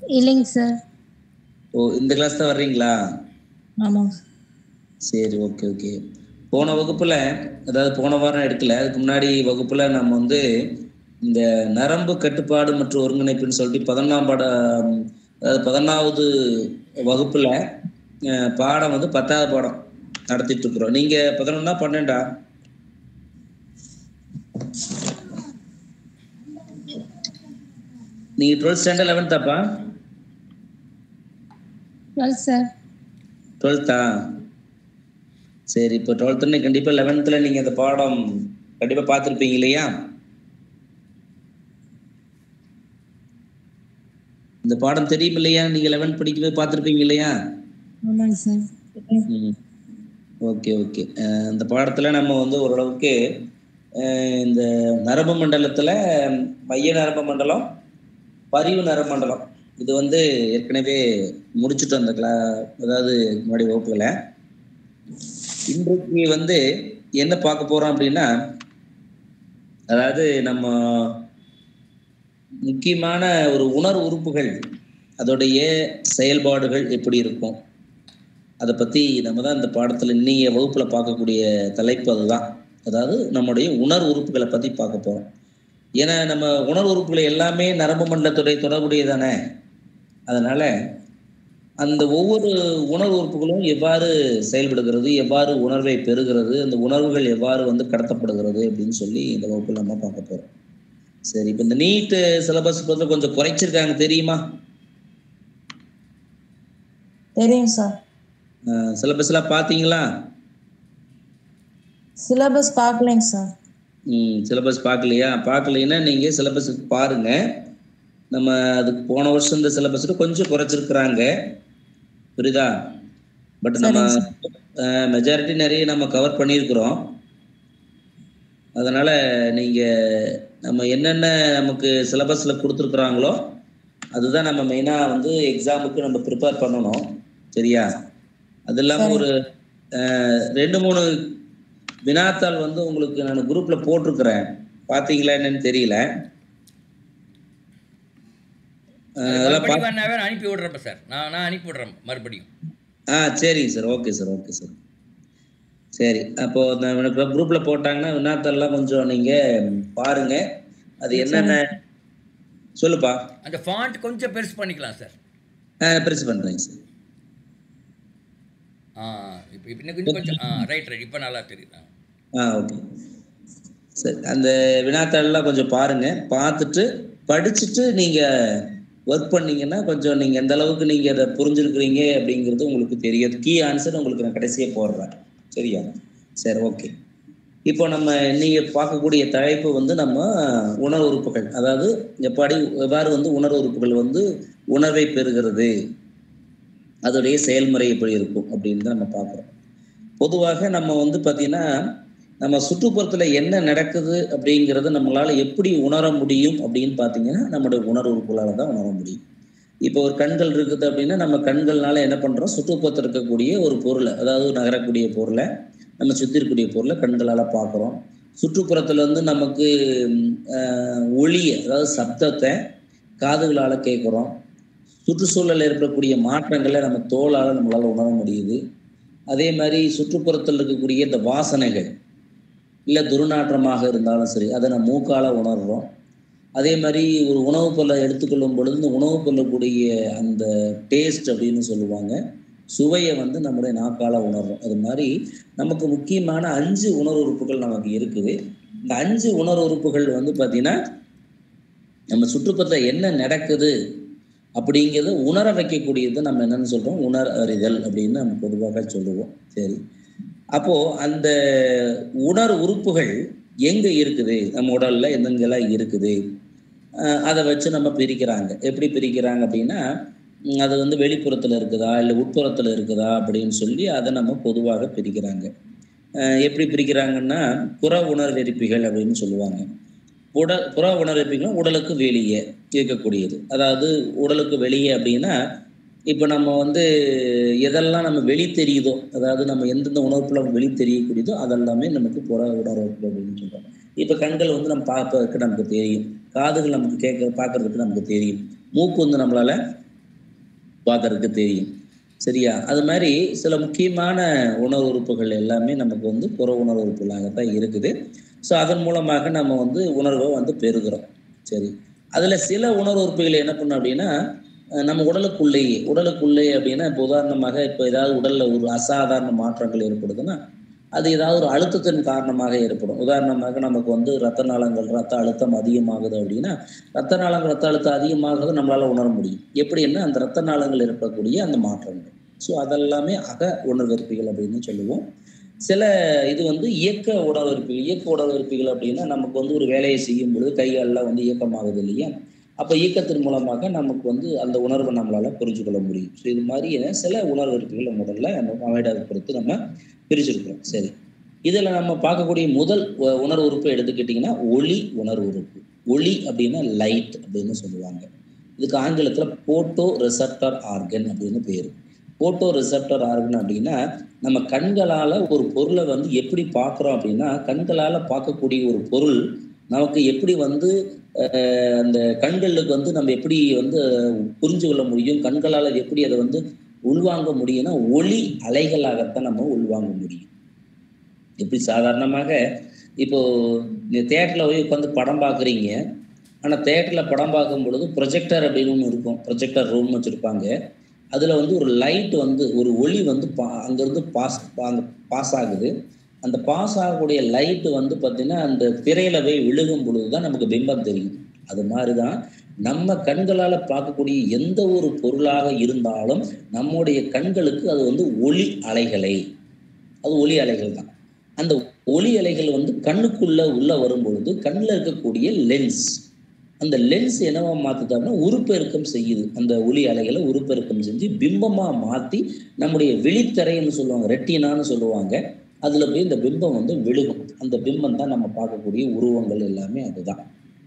இல்லைங்க சார் ஓ இந்த கிளாஸ் தான் வர்றீங்களா ஆமாங்க சார் சரி ஓகே ஓகே போன வகுப்புல அதாவது போன வாரம் எடுக்கல அதுக்கு முன்னாடி வகுப்புல நம்ம வந்து இந்த நரம்பு கட்டுப்பாடு மற்றும் ஒருங்கிணைப்புன்னு சொல்லிட்டு பதினொன்றாம் பாடம் அதாவது பதினொன்றாவது வகுப்புல அஹ், பாடம் வந்து பத்தாவது பாடம் நடத்திட்டு இருக்கிறோம் நீங்க பதினொன்னா பன்னெண்டா நீங்க டுவெல்த் ஸ்டாண்டர்ட் லெவன்த்தாப்பா டுவெல் சார் டுவெல்த்தா சரி இப்போ டுவெல்த்துன்னு கண்டிப்பாக லெவன்த்தில் நீங்கள் அந்த பாடம் கண்டிப்பாக பார்த்துருப்பீங்க இல்லையா இந்த பாடம் தெரியும் இல்லையா நீங்கள் லெவன்த் படிக்கவே பார்த்துருப்பீங்க இல்லையா ஆமாங்க சார் ஓகே ஓகே இந்த பாடத்தில் நம்ம வந்து ஓரளவுக்கு அஹ், இந்த நரம்பு மண்டலத்தில் மைய நரம்பு மண்டலம் பரிவு நரம்பு மண்டலம் இது வந்து ஏற்கனவே முடிச்சுட்டோம் அந்த கிளா அதாவது முன்னாடி வகுப்புகளை இன்றைக்கு வந்து என்ன பார்க்க போறோம் அப்படின்னா அதாவது நம்ம முக்கியமான ஒரு உணர்வு உறுப்புகள் அதோடைய செயல்பாடுகள் எப்படி இருக்கும் அதை பத்தி நம்ம தான் இந்த பாடத்துல இன்னைய வகுப்புல பார்க்கக்கூடிய தலைப்பு அதுதான் அதாவது நம்முடைய உணர்வு உறுப்புகளை பத்தி பார்க்க போறோம் ஏன்னா நம்ம உணர்வு உறுப்புகள் எல்லாமே நரம்பு மண்டலத்துடைய தொடர்புடையதானே அதனால அந்த ஒவ்வொரு உணர்வு உறுப்புகளும் எவ்வாறு செயல்படுகிறது எவ்வாறு உணர்வை பெறுகிறது அந்த உணர்வுகள் எவ்வாறு வந்து கடத்தப்படுகிறது அப்படின்னு சொல்லி இந்த வகுப்புல நம்ம பார்க்க போறோம் சரி இப்போ இந்த நீட் சிலபஸ் பத்தி கொஞ்சம் குறைச்சிருக்காங்க தெரியுமா தெரியும் சார் சிலபஸ் எல்லாம் பாத்தீங்களா சிலபஸ் பார்க்கலைங்க சார் ம் சிலபஸ் பார்க்கலையா பார்க்கலைன்னா நீங்க சிலபஸ் பாருங்க நம்ம அதுக்கு போன வருஷம் இந்த சிலபஸ் கொஞ்சம் குறைச்சிருக்கிறாங்க புரியுதா பட் நம்ம மெஜாரிட்டி நிறைய நம்ம கவர் பண்ணியிருக்கிறோம் அதனால நீங்க நம்ம என்னென்ன நமக்கு சிலபஸ்ல கொடுத்துருக்குறாங்களோ அதுதான் நம்ம மெயினா வந்து எக்ஸாமுக்கு நம்ம ப்ரிப்பேர் பண்ணணும் சரியா அது இல்லாம ஒரு அஹ், ரெண்டு மூணு வினாத்தாள் வந்து உங்களுக்கு நான் குரூப்ல போட்டிருக்கிறேன் பாத்தீங்களா என்னன்னு தெரியல அஹ், அதெல்லாம் பா- மறுபடியும் வேணாவே நான் அனுப்பி விடுறேன் சார் நான் நான் அனுப்பி விடுறேன் மறுபடியும் ஆ சரிங்க sir okay sir okay sir சரி அப்போ இந்த குரூப்ல போட்டாங்கன்னா வினாத்தெல்லாம் கொஞ்சம் நீங்க பாருங்க அது என்னென்ன சொல்லுப்பா அந்த ஃபாண்ட் கொஞ்சம் பெருசு பண்ணிக்கலாம் சார் ஆ பெருசு பண்றேங்க சார் ஆ இப்போ இப்போ இன்னும் கொஞ்சம் கொஞ்சம் ஆ ரைட் ரைட் இப்போ நல்லா தெரியுது ஆ. ஆ ஓகே சரி அந்த வினாத்தாள்லாம் கொஞ்சம் பாருங்க பார்த்துட்டு படிச்சுட்டு நீங்க ஒர்க் பண்ணீங்கன்னா கொஞ்சம் நீங்க எந்த அளவுக்கு நீங்க அதை புரிஞ்சிருக்கிறீங்க அப்படிங்கிறது உங்களுக்கு தெரியும் கீ ஆன்சர் உங்களுக்கு நான் கடைசியா போடுறேன் சரியா சரி ஓகே இப்போ நம்ம நீங்க பார்க்கக்கூடிய தலைப்பு வந்து நம்ம உணர்வு உறுப்புகள் அதாவது எப்படி எவ்வாறு வந்து உணர்வு உறுப்புகள் வந்து உணர்வை பெறுகிறது அதோடைய செயல்முறை எப்படி இருக்கும் அப்படின்னு தான் நம்ம பார்க்குறோம் பொதுவாக நம்ம வந்து பார்த்தீங்கன்னா நம்ம சுற்றுப்புறத்துல என்ன நடக்குது அப்படிங்கிறத நம்மளால எப்படி உணர முடியும் அப்படின்னு பார்த்தீங்கன்னா நம்முடைய உணர்வு உறுப்புகளால தான் உணர முடியும் இப்போ ஒரு கண்கள் இருக்குது அப்படின்னா நம்ம கண்கள்னால என்ன பண்றோம் சுற்றுப்புறத்தில் இருக்கக்கூடிய ஒரு பொருளை அதாவது நகரக்கூடிய பொருளை நம்ம சுத்தி இருக்கக்கூடிய பொருளை கண்களால பார்க்குறோம் சுற்றுப்புறத்துல வந்து நமக்கு ம், ஆஹ், ஒளியை அதாவது சப்தத்தை காதுகளால கேட்குறோம் சுற்றுச்சூழலில் இருக்கக்கூடிய மாற்றங்களை நம்ம தோலால நம்மளால உணர முடியுது அதே மாதிரி சுற்றுப்புறத்தில் இருக்கக்கூடிய இந்த வாசனைகள் இல்லை துர்நாற்றமாக இருந்தாலும் சரி அதை நம்ம மூக்கால உணர்றோம் அதே மாதிரி ஒரு உணவுப் பொருளை எடுத்துக்கொள்ளும் பொழுது இந்த உணவுப் பொருளுக்குடைய அந்த டேஸ்ட் அப்படின்னு சொல்லுவாங்க சுவையை வந்து நம்முடைய நாக்கால உணர்றோம் அது மாதிரி நமக்கு முக்கியமான அஞ்சு உணர்வு உறுப்புகள் நமக்கு இருக்குது இந்த அஞ்சு உணர்வு உறுப்புகள் வந்து பார்த்தீங்கன்னா நம்ம சுற்றுப்புறத்தில் என்ன நடக்குது அப்படிங்கிறத உணர வைக்கக்கூடியது நம்ம என்னன்னு சொல்றோம் உணர் அறிதல் அப்படின்னு நம்ம பொதுவாக சொல்லுவோம் சரி அப்போ அந்த உணர் உறுப்புகள் எங்க இருக்குது நம்ம உடல்ல எங்கெங்கெல்லாம் இருக்குது அஹ் அதை வச்சு நம்ம பிரிக்கிறாங்க எப்படி பிரிக்கிறாங்க அப்படின்னா உம் அது வந்து வெளிப்புறத்துல இருக்குதா இல்லை உட்புறத்துல இருக்குதா அப்படின்னு சொல்லி அதை நம்ம பொதுவாக பிரிக்கிறாங்க அஹ் எப்படி பிரிக்கிறாங்கன்னா புற உணர்வெறிப்பிகள் அப்படின்னு சொல்லுவாங்க உடல் புற உணர்வெறிப்பிகள் உடலுக்கு வெளியே இருக்கக்கூடியது அதாவது உடலுக்கு வெளியே அப்படின்னா இப்போ நம்ம வந்து எதெல்லாம் நம்ம வெளி தெரியுதோ அதாவது நம்ம எந்தெந்த உணர்வுல வெளி தெரியக்கூடியதோ அதெல்லாமே நமக்கு புற உணர்வு அப்படின்னு சொல்றோம் இப்போ கண்கள் வந்து நம்ம பார்ப்பதற்கு நமக்கு தெரியும் காதுகள் நமக்கு கேட்க பார்க்கறதுக்கு நமக்கு தெரியும் மூக்கு வந்து நம்மளால பார்க்கறதுக்கு தெரியும் சரியா அது மாதிரி சில முக்கியமான உணர்வு உறுப்புகள் எல்லாமே நமக்கு வந்து புற உணர்வு உறுப்புகளாகத்தான் இருக்குது ஸோ அதன் மூலமாக நம்ம வந்து உணர்வை வந்து பெறுகிறோம் சரி அதில் சில உணர்வு உறுப்புகள் என்ன பண்ணும் அப்படின்னா அஹ் நம்ம உடலுக்குள்ளேயே உடலுக்குள்ளே அப்படின்னா இப்போ உதாரணமாக இப்போ ஏதாவது உடலில் ஒரு அசாதாரண மாற்றங்கள் ஏற்படுதுன்னா அது ஏதாவது ஒரு அழுத்தத்தின் காரணமாக ஏற்படும் உதாரணமாக நமக்கு வந்து ரத்த நாளங்கள் ரத்த அழுத்தம் அதிகமாகுது அப்படின்னா ரத்த நாளங்கள் ரத்த அழுத்தம் அதிகமாகுது நம்மளால உணர முடியும் எப்படின்னா அந்த ரத்த நாளங்கள் இருக்கக்கூடிய அந்த மாற்றங்கள் ஸோ அதெல்லாமே அக உணர்வெற்பிகள் அப்படின்னு சொல்லுவோம் சில இது வந்து இயக்க உடலுறுப்பிகள் இயக்க உடலுறுப்பிகள் அப்படின்னா நமக்கு வந்து ஒரு வேலையை செய்யும் பொழுது கைகாலெல்லாம் வந்து இயக்கமாகுது இல்லையா அப்போ இயக்கத்தின் மூலமாக நமக்கு வந்து அந்த உணர்வை நம்மளால புரிஞ்சு கொள்ள முடியும் ஸோ இது மாதிரி சில உணர்வெறுப்புகள் நம்ம உடல்ல நம்ம அமைடாக பொறுத்து நம்ம பிரிச்சிருக்கிறோம் சரி இதில் நம்ம பார்க்கக்கூடிய முதல் உ- உணர்வு உறுப்பு எடுத்துக்கிட்டிங்கன்னா ஒளி உணர்வு உறுப்பு ஒளி அப்படின்னா லைட் அப்படின்னு சொல்லுவாங்க இதுக்கு ஆங்கிலத்தில் போட்டோ ரிசப்டர் ஆர்கன் அப்படின்னு பேர் போட்டோ ரிசப்டர் ஆர்கன் அப்படின்னா நம்ம கண்களால் ஒரு பொருளை வந்து எப்படி பார்க்குறோம் அப்படின்னா கண்களால் பார்க்கக்கூடிய ஒரு பொருள் நமக்கு எப்படி வந்து அஹ், அந்த கண்களுக்கு வந்து நம்ம எப்படி வந்து புரிஞ்சு கொள்ள முடியும் கண்களால் எப்படி அதை வந்து உள்வாங்க முடியும்னா ஒளி அலைகளாகத்தான் நம்ம உள்வாங்க முடியும் எப்படி சாதாரணமாக இப்போ நீ தேட்டரில் போய் உட்காந்து படம் பார்க்குறீங்க ஆனால் தேட்டரில் படம் பார்க்கும் பொழுது ப்ரொஜெக்டர் அப்படின்னு ஒன்று இருக்கும் ப்ரொஜெக்டர் ரூம் வச்சுருப்பாங்க அதில் வந்து ஒரு லைட் வந்து ஒரு ஒளி வந்து பா அங்கேருந்து பாஸ் அங்கே பாஸ் ஆகுது அந்த பாஸ் ஆகக்கூடிய லைட்டு வந்து பார்த்தீங்கன்னா அந்த திரையில போய் விழுகும் பொழுது தான் நமக்கு பிம்பம் தெரியும் அது மாதிரி தான் நம்ம கண்களால் பார்க்கக்கூடிய எந்த ஒரு பொருளாக இருந்தாலும் நம்முடைய கண்களுக்கு அது வந்து ஒளி அலைகளை அது ஒளி அலைகள் தான் அந்த ஒளி அலைகள் வந்து கண்ணுக்குள்ள உள்ள வரும் பொழுது கண்ணில் இருக்கக்கூடிய லென்ஸ் அந்த லென்ஸ் என்னவா மாத்துது அப்படின்னா உருப்பெருக்கம் செய்யுது அந்த ஒளி அலைகளை உருப்பெருக்கம் செஞ்சு பிம்பமா மாத்தி நம்முடைய விழித்திரைன்னு சொல்லுவாங்க ரெட்டினான்னு சொல்லுவாங்க அதுல போய் இந்த பிம்பம் வந்து விழுகும் அந்த பிம்பம் தான் நம்ம பார்க்கக்கூடிய உருவங்கள் எல்லாமே அதுதான்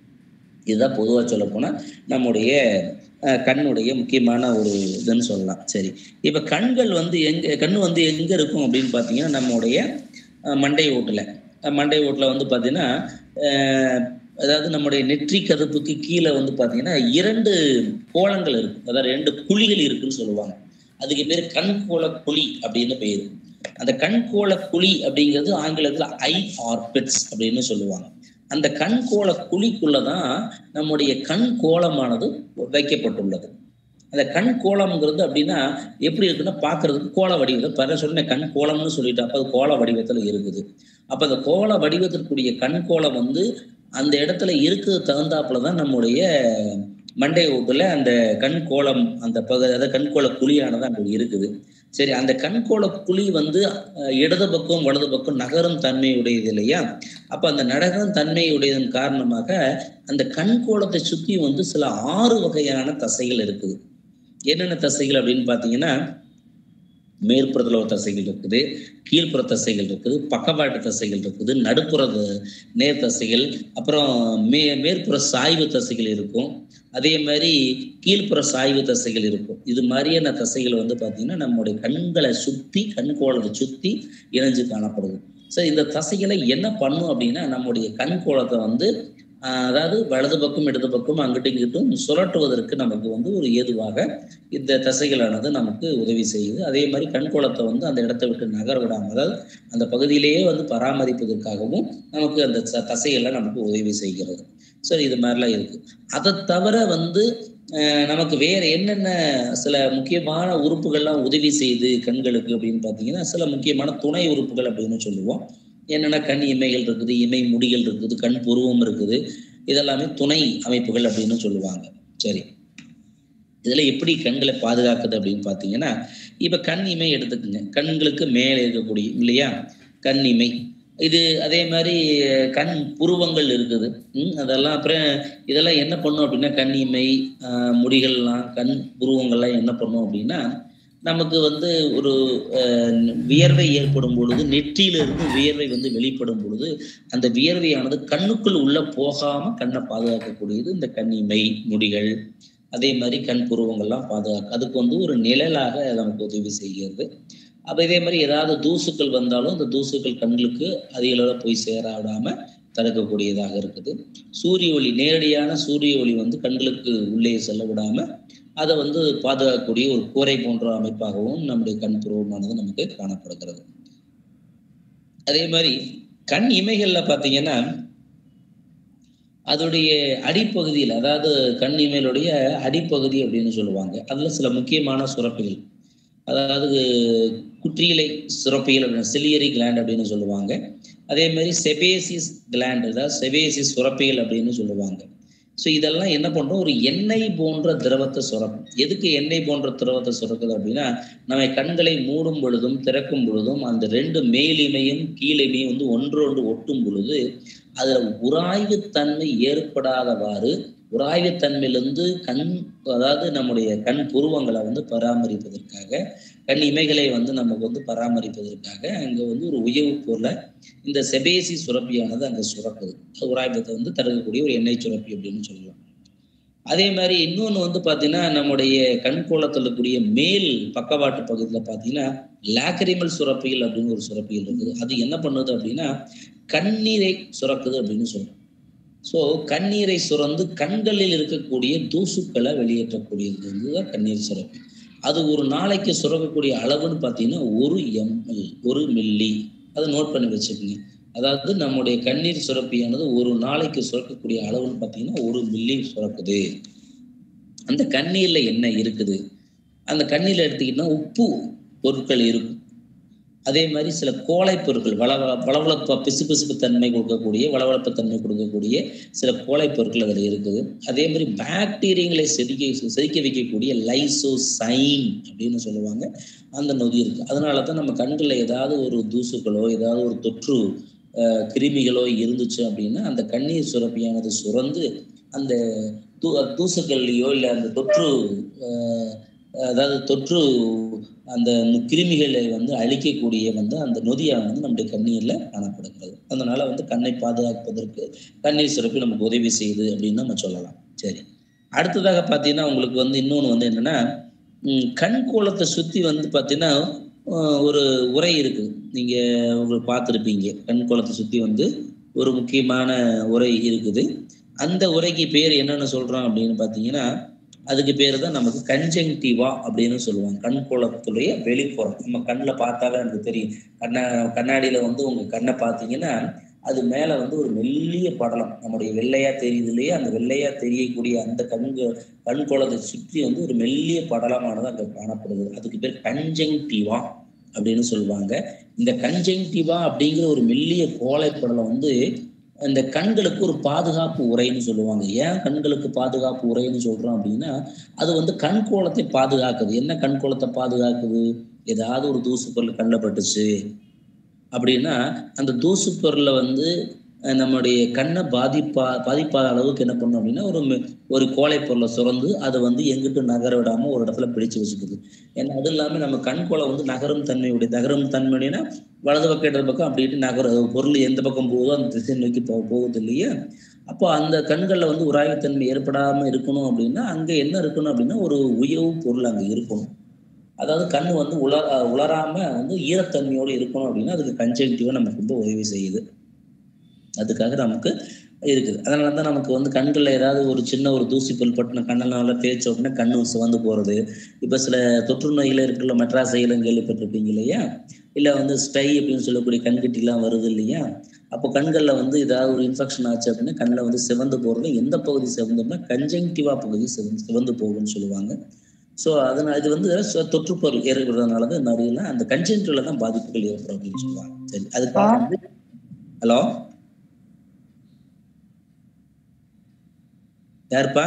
இதுதான் பொதுவாக சொல்ல போனா நம்முடைய அஹ், கண்ணுடைய முக்கியமான ஒரு இதுன்னு சொல்லலாம் சரி இப்ப கண்கள் வந்து எங்க கண்ணு வந்து எங்க இருக்கும் அப்படின்னு பார்த்தீங்கன்னா நம்முடைய அஹ், மண்டை ஓட்டுல அஹ், மண்டை ஓட்டுல வந்து பார்த்தீங்கன்னா அஹ், அதாவது நம்முடைய நெற்றி கதுப்புக்கு கீழே வந்து பார்த்தீங்கன்னா இரண்டு கோலங்கள் இருக்கு அதாவது ரெண்டு குழிகள் இருக்குன்னு சொல்லுவாங்க அதுக்கு பேர் கண்கோள குழி அப்படின்னு பேரு அந்த கண்கோள குழி அப்படிங்கிறது ஆங்கிலத்துல ஐ ஆர்பிட்ஸ் அப்படின்னு சொல்லுவாங்க அந்த கண்கோள குழிக்குள்ளதான் நம்முடைய கண் கோலமானது வைக்கப்பட்டுள்ளது அந்த கண் கோலம்ங்கிறது அப்படின்னா எப்படி இருக்குன்னா பார்க்கிறதுக்கு கோல வடிவத்தில் பல சொன்ன கண் கோலம்னு சொல்லிட்டு அப்ப அது கோல வடிவத்துல இருக்குது அப்ப அந்த கோல வடிவத்திற்குரிய கண் கோலம் வந்து அந்த இடத்துல இருக்கிறது தகுந்தாப்புல தான் நம்முடைய மண்டை ஓட்டுல அந்த கண் கோலம் அந்த பகுதி அதாவது கண்கோள குழியானது அங்க இருக்குது சரி அந்த கண்கோள குழி வந்து அஹ், இடது பக்கம் வலது பக்கம் நகரும் தன்மையுடையது இல்லையா அப்ப அந்த நகரும் தன்மையுடையதன் காரணமாக அந்த கண்கோளத்தை சுத்தி வந்து சில ஆறு வகையான தசைகள் இருக்குது என்னென்ன தசைகள் அப்படின்னு பார்த்தீங்கன்னா மேற்புறத்துல ஒரு தசைகள் இருக்குது கீழ்ப்புற தசைகள் இருக்குது பக்கவாட்டு தசைகள் இருக்குது நடுப்புற த- நேர் தசைகள் அப்புறம் மே மேற்புற சாய்வு தசைகள் இருக்கும் அதே மாதிரி கீழ்ப்புற சாய்வு தசைகள் இருக்கும் இது மாதிரியான தசைகள் வந்து பார்த்தீங்கன்னா நம்முடைய கண்களை சுத்தி கண்கோளத்தை சுத்தி இணைஞ்சு காணப்படுது சரி இந்த தசைகளை என்ன பண்ணும் அப்படின்னா நம்முடைய கண்கோளத்தை வந்து ஆஹ், அதாவது வலது பக்கம் இடது பக்கம் அங்கிட்டும் இங்கிட்டும் சுழற்றுவதற்கு நமக்கு வந்து ஒரு ஏதுவாக இந்த தசைகளானது நமக்கு உதவி செய்யுது அதே மாதிரி கண்கோளத்தை வந்து அந்த இடத்தை விட்டு நகர விடாம அதாவது அந்த பகுதியிலேயே வந்து பராமரிப்பதற்காகவும் நமக்கு அந்த ச- தசைகள்லாம் நமக்கு உதவி செய்கிறது சரி இது மாதிரிலாம் இருக்கு அதை தவிர வந்து அஹ், நமக்கு வேற என்னென்ன சில முக்கியமான உறுப்புகள்லாம் உதவி செய்யுது கண்களுக்கு அப்படின்னு பார்த்தீங்கன்னா சில முக்கியமான துணை உறுப்புகள் அப்படின்னு சொல்லுவோம் என்னென்ன கண் இமைகள் இருக்குது இமை முடிகள் இருக்குது கண் புருவம் இருக்குது இதெல்லாமே துணை அமைப்புகள் அப்படின்னு சொல்லுவாங்க சரி இதுல எப்படி கண்களை பாதுகாக்குது அப்படின்னு பார்த்தீங்கன்னா இப்ப கண் இமை எடுத்துக்கோங்க கண்களுக்கு மேலே இருக்கக்கூடிய இல்லையா கண் இமை இது அதே மாதிரி கண் புருவங்கள் இருக்குது ம், அதெல்லாம் அப்புறம் இதெல்லாம் என்ன பண்ணும் அப்படின்னா கண் இமை ஆஹ், முடிகள்லாம் கண் புருவங்கள்லாம் என்ன பண்ணும் அப்படின்னா நமக்கு வந்து ஒரு அஹ், வியர்வை ஏற்படும் பொழுது நெற்றியிலிருந்து வியர்வை வந்து வெளிப்படும் பொழுது அந்த வியர்வையானது கண்ணுக்குள் உள்ள போகாம கண்ணை பாதுகாக்கக்கூடியது இந்த கண் இமை முடிகள் அதே மாதிரி கண் புருவங்கள்லாம் பாதுகாக்க அதுக்கு வந்து ஒரு நிழலாக நமக்கு உதவி செய்கிறது அப்போ இதே மாதிரி ஏதாவது தூசுக்கள் வந்தாலும் அந்த தூசுக்கள் கண்களுக்கு அதிக அளவில் போய் சேராடாம தடுக்கக்கூடியதாக இருக்குது சூரிய ஒளி நேரடியான சூரிய ஒளி வந்து கண்களுக்கு உள்ளே செல்ல விடாம அதை வந்து பாதுகாக்கக்கூடிய ஒரு கூரை போன்ற அமைப்பாகவும் நம்முடைய கண் புருவமானது நமக்கு காணப்படுகிறது அதே மாதிரி கண் இமைகள்ல பார்த்தீங்கன்னா அதோடைய அடிப்பகுதியில் அதாவது கண் இமைகளுடைய அடிப்பகுதி அப்படின்னு சொல்லுவாங்க அதில் சில முக்கியமான சுரப்பிகள் அதாவது குற்றியலை சுரப்பிகள் அப்படின்னு சிலியரி கிளாண்ட் அப்படின்னு சொல்லுவாங்க அதே மாதிரி செபேசிஸ் கிளாண்ட் அதாவது செபேசிஸ் சுரப்பிகள் அப்படின்னு சொல்லுவாங்க ஸோ இதெல்லாம் என்ன பண்ணுறோம் ஒரு எண்ணெய் போன்ற திரவத்தை சுரக்கும் எதுக்கு எண்ணெய் போன்ற திரவத்தை சுரக்குது அப்படின்னா நம்ம கண்களை மூடும் பொழுதும் திறக்கும் பொழுதும் அந்த ரெண்டு மேலிமையும் கீழிமையும் வந்து ஒன்றோடு ஒட்டும் பொழுது அதுல உராய்வுத்தன்மை ஏற்படாதவாறு உராய்வுத்தன்மையிலிருந்து கண் அதாவது நம்முடைய கண் புருவங்களை வந்து பராமரிப்பதற்காக கண் இமைகளை வந்து நமக்கு வந்து பராமரிப்பதற்காக அங்க வந்து ஒரு உயவு பொருளை இந்த செபேசி சுரப்பியானது அங்க சுரக்குது உராய்வத்தை வந்து தடுக்கக்கூடிய ஒரு எண்ணெய் சுரப்பி அப்படின்னு சொல்லலாம் அதே மாதிரி இன்னொன்று வந்து பார்த்தீங்கன்னா நம்முடைய கண்கோளத்தில் இருக்கக்கூடிய மேல் பக்கவாட்டு பகுதியில் பார்த்தீங்கன்னா லாக்ரிமல் சுரப்பிகள் அப்படின்னு ஒரு சுரப்பிகள் இருக்குது அது என்ன பண்ணுது அப்படின்னா கண்ணீரை சுரக்குது அப்படின்னு சொல்றோம் ஸோ கண்ணீரை சுரந்து கண்களில் இருக்கக்கூடிய தூசுக்களை வெளியேற்றக்கூடியது வந்து தான் கண்ணீர் சுரப்பி அது ஒரு நாளைக்கு சுரக்கக்கூடிய அளவுன்னு பார்த்தீங்கன்னா ஒரு எம்எல் ஒரு மில்லி அதை நோட் பண்ணி வச்சுக்கோங்க அதாவது நம்முடைய கண்ணீர் சுரப்பியானது ஒரு நாளைக்கு சுரக்கக்கூடிய அளவுன்னு பார்த்தீங்கன்னா ஒரு மில்லி சுரக்குது அந்த கண்ணீர்ல என்ன இருக்குது அந்த கண்ணீர்ல எடுத்துக்கிட்டோம்னா உப்பு பொருட்கள் இருக்கும் அதே மாதிரி சில கோழை பொருட்கள் வள வளவளப்ப பிசு பிசுப்பு தன்மை கொடுக்கக்கூடிய வளவளப்பு தன்மை கொடுக்கக்கூடிய சில கோழை பொருட்கள் அதில் இருக்குது அதே மாதிரி பாக்டீரியங்களை செதுக்க செதுக்க வைக்கக்கூடிய லைசோசைன் அப்படின்னு சொல்லுவாங்க அந்த நொதி இருக்கு அதனால தான் நம்ம கண்களில் ஏதாவது ஒரு தூசுக்களோ ஏதாவது ஒரு தொற்று அஹ், கிருமிகளோ இருந்துச்சு அப்படின்னா அந்த கண்ணீர் சுரப்பியானது சுரந்து அந்த தூ தூசுக்கள்லையோ இல்லை அந்த தொற்று அஹ், அதாவது தொற்று அந்த கிருமிகளை வந்து அழிக்கக்கூடிய வந்து அந்த நொதியானது நம்முடைய கண்ணீர்ல காணப்படுகிறது அதனால வந்து கண்ணை பாதுகாப்பதற்கு கண்ணீர் சுரப்பி நமக்கு உதவி செய்யுது அப்படின்னு நம்ம சொல்லலாம் சரி அடுத்ததாக பார்த்தீங்கன்னா உங்களுக்கு வந்து இன்னொன்று வந்து என்னன்னா ம், கண் கோலத்தை சுற்றி வந்து பார்த்தீங்கன்னா அஹ், ஒரு உரை இருக்குது நீங்க உங்களுக்கு பார்த்துருப்பீங்க கண் கோலத்தை சுற்றி வந்து ஒரு முக்கியமான உரை இருக்குது அந்த உரைக்கு பேர் என்னன்னு சொல்றோம் அப்படின்னு பார்த்தீங்கன்னா அதுக்கு பேர் தான் நமக்கு கன்ஜங்டிவா அப்படின்னு சொல்லுவாங்க கண் கோலத்துடைய வெளிப்புறம் நம்ம கண்ணில் பார்த்தாலே எனக்கு தெரியும் கண்ணா கண்ணாடியில வந்து உங்க கண்ணை பார்த்தீங்கன்னா அது மேல வந்து ஒரு மெல்லிய படலம் நம்முடைய வெள்ளையா தெரியுது இல்லையா அந்த வெள்ளையா தெரியக்கூடிய அந்த கண்கு கண் கோலத்தை சுற்றி வந்து ஒரு மெல்லிய படலமானது அங்க காணப்படுது அதுக்கு பேர் கன்ஜங்டிவா அப்படின்னு சொல்லுவாங்க இந்த கன்ஜங்டிவா அப்படிங்கிற ஒரு மெல்லிய கோலை படலம் வந்து இந்த கண்களுக்கு ஒரு பாதுகாப்பு உரைன்னு சொல்லுவாங்க ஏன் கண்களுக்கு பாதுகாப்பு உரைன்னு சொல்றோம் அப்படின்னா அது வந்து கண் கோலத்தை பாதுகாக்குது என்ன கண் கோலத்தை பாதுகாக்குது ஏதாவது ஒரு தூசு பொருள் கண்ணில் பட்டுச்சு அப்படின்னா அந்த தூசு பொருளை வந்து அஹ், நம்முடைய கண்ணை பாதிப்பா பாதிப்பாத அளவுக்கு என்ன பண்ணும் அப்படின்னா ஒரு மெ- ஒரு கோலை பொருளை சுரந்து அதை வந்து எங்கிட்டும் நகர விடாம ஒரு இடத்துல பிடிச்சு வச்சுக்குது ஏன்னா அது இல்லாம நம்ம கண் கோலை வந்து நகரும் தன்மையுடைய நகரும் தன்மைனா வலது பக்கம் இடது பக்கம் அப்படிட்டு நகர பொருள் எந்த பக்கம் போகுதோ அந்த திசை நோக்கி போ போகுது இல்லையா அப்போ அந்த கண்களில் வந்து உராய்வுத்தன்மை ஏற்படாம இருக்கணும் அப்படின்னா அங்க என்ன இருக்கணும் அப்படின்னா ஒரு உயவு பொருள் அங்க இருக்கணும் அதாவது கண் வந்து உலர உலராம வந்து ஈரத்தன்மையோடு இருக்கணும் அப்படின்னா அதுக்கு கன்ஜெக்டிவா நமக்கு ரொம்ப உதவி செய்யுது அதுக்காக நமக்கு இருக்குது அதனால தான் நமக்கு வந்து கண்களில் ஏதாவது ஒரு சின்ன ஒரு தூசி பொருள் பட்டு கண்ணில் நல்லா தேய்ச்ச உடனே கண்ணு சிவந்து போகிறது இப்போ சில தொற்று நோய்கள் இருக்குல்ல மெட்ராஸையிலும் கேள்விப்பட்டிருப்பீங்க இல்லையா இல்லை வந்து ஸ்டை அப்படின்னு சொல்லக்கூடிய கண்கட்டிலாம் வருது இல்லையா அப்போ கண்களில் வந்து ஏதாவது ஒரு இன்ஃபெக்ஷன் ஆச்சு அப்படின்னா கண்ணில் வந்து சிவந்து போகிறது எந்த பகுதி சிவந்தோம்னா கன்ஜங்டிவா பகுதி சிவந்து சிவந்து போகும்னு சொல்லுவாங்க ஸோ அதனால் இது வந்து சொ- தொற்றுப்பொருள் ஏற்படுறதுனால தான் நிறைய அந்த கன்ஜென்டிவ்ல தான் பாதிப்புகள் ஏற்படும் அப்படின்னு சொல்லுவாங்க சரி அதுக்காக வந்து ஹலோ யாருப்பா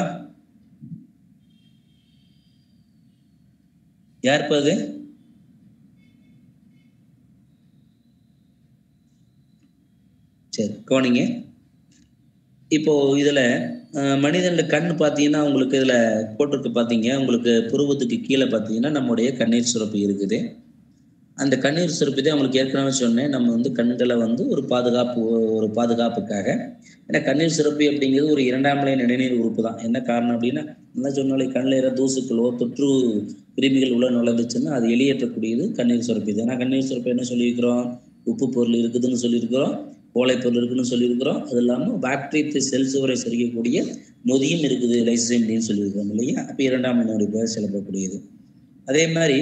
யாருப்பா அது சரி கவனிங்க இப்போ இதுல அஹ், மனிதனோட கண் பார்த்தீங்கன்னா உங்களுக்கு இதுல போட்டிருக்கு பார்த்தீங்க உங்களுக்கு புருவத்துக்கு கீழே பார்த்தீங்கன்னா நம்முடைய கண்ணீர் சுரப்பி இருக்குது அந்த கண்ணீர் சுரப்பி தான் உங்களுக்கு ஏற்கனவே சொன்னேன் நம்ம வந்து கண்களை வந்து ஒரு பாதுகாப்பு ஒரு பாதுகாப்புக்காக ஏன்னா கண்ணீர் சுரப்பி அப்படிங்கிறது ஒரு இரண்டாம் நிலை நிணநீர் உறுப்பு தான் என்ன காரணம் அப்படின்னா என்ன சொன்னாலே கண்ணில் ஏற தூசுக்களோ தொற்று கிருமிகள் உள்ள நுழைந்துச்சுன்னா அது வெளியேற்றக்கூடியது கண்ணீர் சுரப்பி தான் ஏன்னா கண்ணீர் சுரப்பி என்ன சொல்லியிருக்கிறோம் உப்பு பொருள் இருக்குதுன்னு சொல்லியிருக்கிறோம் கோலை பொருள் இருக்குன்னு சொல்லியிருக்கிறோம் அது இல்லாமல் பாக்டீரியா செல் சுவரை செரிக்கக்கூடிய நொதியும் இருக்குது லைசைம்னு சொல்லியிருக்கோம் இல்லையா அப்போ இரண்டாம் நிலையுடைய பெயர் செல்லப்படக்கூடியது அதே மாதிரி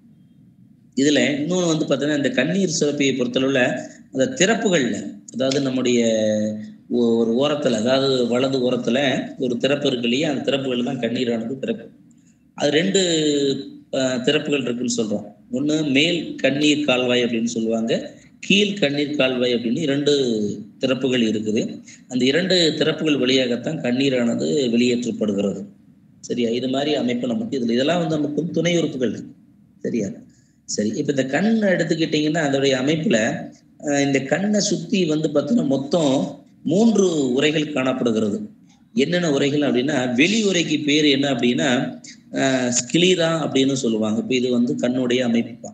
இதுல இன்னொன்று வந்து பார்த்தீங்கன்னா இந்த கண்ணீர் சுரப்பியை பொறுத்தளவுல அந்த திறப்புகள்ல அதாவது நம்முடைய ஒ- ஒரு ஓரத்துல அதாவது வலது ஓரத்துல ஒரு திறப்பு இருக்கு இல்லையா அந்த திறப்புகள் தான் கண்ணீரானது திறப்பு அது ரெண்டு அஹ், திறப்புகள் இருக்குன்னு சொல்றோம் ஒண்ணு மேல் கண்ணீர் கால்வாய் அப்படின்னு சொல்லுவாங்க கீழ் கண்ணீர் கால்வாய் அப்படின்னு இரண்டு திறப்புகள் இருக்குது அந்த இரண்டு திறப்புகள் வழியாகத்தான் கண்ணீரானது வெளியேற்றப்படுகிறது சரியா இது மாதிரி அமைப்பு நமக்கு இதுல இதெல்லாம் வந்து நமக்கு வந்து துணை உறுப்புகள் இருக்கு. சரியா சரி இப்ப இந்த கண் எடுத்துக்கிட்டீங்கன்னா அதோடைய அமைப்புல அஹ், இந்த கண்ணை சுத்தி வந்து பார்த்தீங்கன்னா மொத்தம் மூன்று உரைகள் காணப்படுகிறது என்னென்ன உரைகள் அப்படின்னா வெளி உரைக்கு பேர் என்ன அப்படின்னா ஸ்கிலீரா அப்படின்னு சொல்லுவாங்க இப்போ இது வந்து கண்ணுடைய அமைப்பு தான்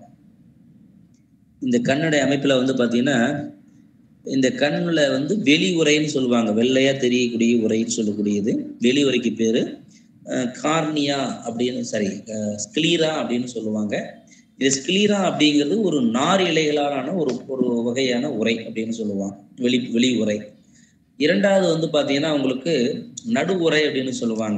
இந்த கண்ணுடைய அமைப்புல வந்து பாத்தீங்கன்னா இந்த கண்ணுல வந்து வெளி உரைன்னு சொல்லுவாங்க வெள்ளையா தெரியக்கூடிய உரைன்னு சொல்லக்கூடியது வெளி உரைக்கு பேரு கார்னியா அப்படின்னு சரி ஸ்கிலீரா அப்படின்னு சொல்லுவாங்க இது ஸ்கிலீரா அப்படிங்கிறது ஒரு நார் இலைகளாலான ஒரு ஒரு வகையான உரை அப்படின்னு சொல்லுவாங்க வெளி வெளி உரை இரண்டாவது வந்து பாத்தீங்கன்னா உங்களுக்கு நடு உரை அப்படின்னு சொல்லுவாங்க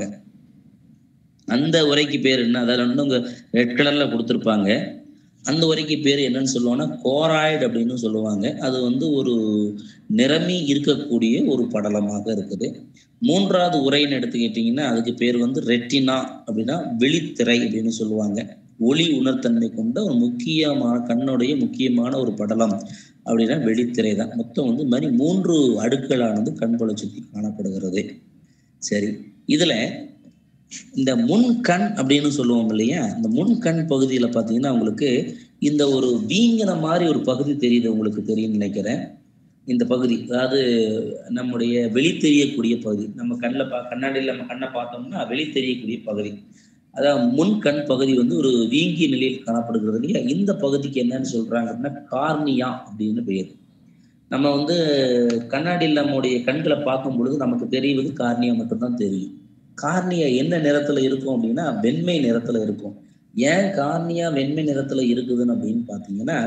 அந்த உரைக்கு பேர் என்ன அதாவது இன்னும் ரெட் கலர்ல கொடுத்துருப்பாங்க அந்த உரைக்கு பேர் என்னன்னு சொல்லுவாங்கன்னா கோராய்டு அப்படின்னு சொல்லுவாங்க அது வந்து ஒரு நிரம்பி இருக்கக்கூடிய ஒரு படலமாக இருக்குது மூன்றாவது உரைன்னு எடுத்துக்கிட்டிங்கன்னா அதுக்கு பேர் வந்து ரெட்டினா அப்படின்னா வெளித்திரை அப்படின்னு சொல்லுவாங்க ஒளி உணர்த்தன்மை கொண்ட ஒரு முக்கியமான கண்ணுடைய முக்கியமான ஒரு படலம் அப்படின்னா வெளித்திரை தான் மொத்தம் வந்து இந்த மாதிரி மூன்று அடுக்களானது கண்புல சுற்றி காணப்படுகிறது சரி இதுல இந்த முன் கண் அப்படின்னு சொல்லுவோம் இல்லையா இந்த முன் கண் பகுதியில பாத்தீங்கன்னா உங்களுக்கு இந்த ஒரு வீங்கின மாதிரி ஒரு பகுதி தெரியுது உங்களுக்கு தெரியும் நினைக்கிறேன் இந்த பகுதி அதாவது நம்முடைய வெளி தெரியக்கூடிய பகுதி நம்ம கண்ணில் பா கண்ணாடியில் நம்ம கண்ணை பார்த்தோம்னா வெளி தெரியக்கூடிய பகுதி அதாவது முன் கண் பகுதி வந்து ஒரு வீங்கிய நிலையில் காணப்படுகிறது இல்லையா இந்த பகுதிக்கு என்னன்னு சொல்றாங்க அப்படின்னா கார்னியா அப்படின்னு பெயர் நம்ம வந்து கண்ணாடியில் நம்முடைய கண்களை பார்க்கும் பொழுது நமக்கு தெரிவது கார்னியா மட்டும்தான் தெரியும் கார்னியா என்ன நிறத்துல இருக்கும் அப்படின்னா வெண்மை நிறத்துல இருக்கும் ஏன் கார்னியா வெண்மை நிறத்துல இருக்குதுன்னு அப்படின்னு பாத்தீங்கன்னா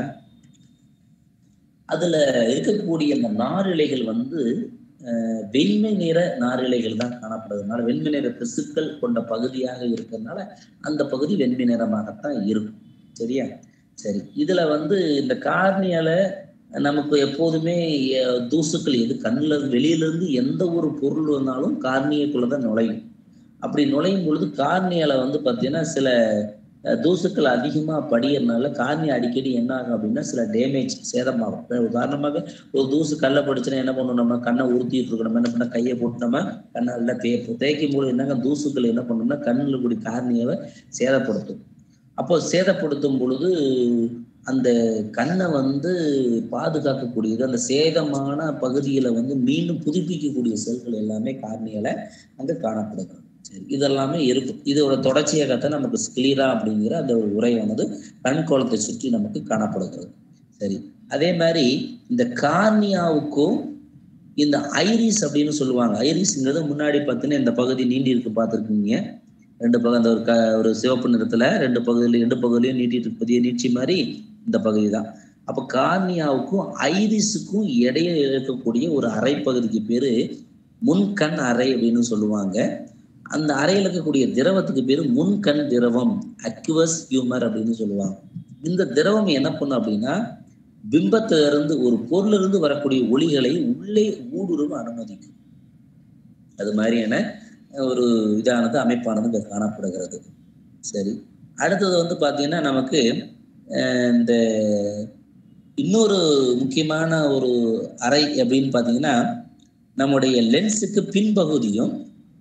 அதுல இருக்கக்கூடிய அந்த நாரிழைகள் வந்து அஹ், வெண்மை நிற நாரிழைகள் தான் காணப்படுறதுனால வெண்மை நிற திசுக்கள் கொண்ட பகுதியாக இருக்கிறதுனால அந்த பகுதி வெண்மை நிறமாகத்தான் இருக்கும் சரியா சரி இதுல வந்து இந்த கார்னியால நமக்கு எப்போதுமே அஹ், தூசுக்கள் எது கண்ணுல வெளியில இருந்து எந்த ஒரு பொருள் வந்தாலும் கார்னியக்குள்ளதான் நுழையும் அப்படி நுழையும் பொழுது கார்னியால வந்து பார்த்தீங்கன்னா சில அஹ், தூசுக்கள் அதிகமா படியறதுனால கார்னியா அடிக்கடி என்ன ஆகும் அப்படின்னா சில டேமேஜ் சேதமாகும் இப்ப உதாரணமாக ஒரு தூசு கல்ல படிச்சுன்னா என்ன பண்ணணும் நம்ம கண்ணை உறுத்திட்டு இருக்கணும் நம்ம என்ன பண்ண கையை போட்டு நம்ம கண்ணை நல்லா தேய்ப்போம் தேய்க்கும் போது என்னங்க தூசுக்கள் என்ன பண்ணணும்னா கண்ணில் கூடிய கார்னியாவை சேதப்படுத்தும் அப்போ சேதப்படுத்தும் பொழுது அந்த கண்ணை வந்து பாதுகாக்கக்கூடியது அந்த சேதமான பகுதியில வந்து மீண்டும் புதுப்பிக்கக்கூடிய செல்கள் எல்லாமே கார்னியால அங்க காணப்படுகிறது சரி இதெல்லாமே இருக்கும் இதோட தொடர்ச்சியாகத்தான் நமக்கு ஸ்கிலீரா அப்படிங்கிற அந்த ஒரு உரையானது கண்கோளத்தை சுற்றி நமக்கு காணப்படுகிறது சரி அதே மாதிரி இந்த கார்னியாவுக்கும் இந்த ஐரிஸ் அப்படின்னு சொல்லுவாங்க ஐரிஸ்ங்கிறது முன்னாடி பார்த்தீங்கன்னா இந்த பகுதி நீண்டி இருக்கு பார்த்துருக்கீங்க ரெண்டு பக்கம் அந்த ஒரு க ஒரு சிவப்பு நிறத்துல ரெண்டு பகுதியில ரெண்டு பகுதியிலையும் நீட்டிட்டு புதிய நீட்சி மாதிரி இந்த பகுதி தான் அப்ப கார்னியாவுக்கும் ஐரிஸுக்கும் இடையே இருக்கக்கூடிய ஒரு அரை பகுதிக்கு பேரு முன்கண் அறை அப்படின்னு சொல்லுவாங்க அந்த அறையில் இருக்கக்கூடிய திரவத்துக்கு பேரு முன்கண் திரவம் அக்வஸ் ஹியூமர் அப்படின்னு சொல்லுவாங்க இந்த திரவம் என்ன பண்ணும் அப்படின்னா பிம்பத்துல இருந்து ஒரு பொருள்ல இருந்து வரக்கூடிய ஒளிகளை உள்ளே ஊடுருவ அனுமதிக்கும் அது மாதிரியான ஒரு இதானது அமைப்பானது இங்க காணப்படுகிறது சரி அடுத்தது வந்து பாத்தீங்கன்னா நமக்கு அஹ், இந்த இன்னொரு முக்கியமான ஒரு அறை அப்படின்னு பாத்தீங்கன்னா நம்முடைய லென்ஸுக்கு பின்பகுதியும்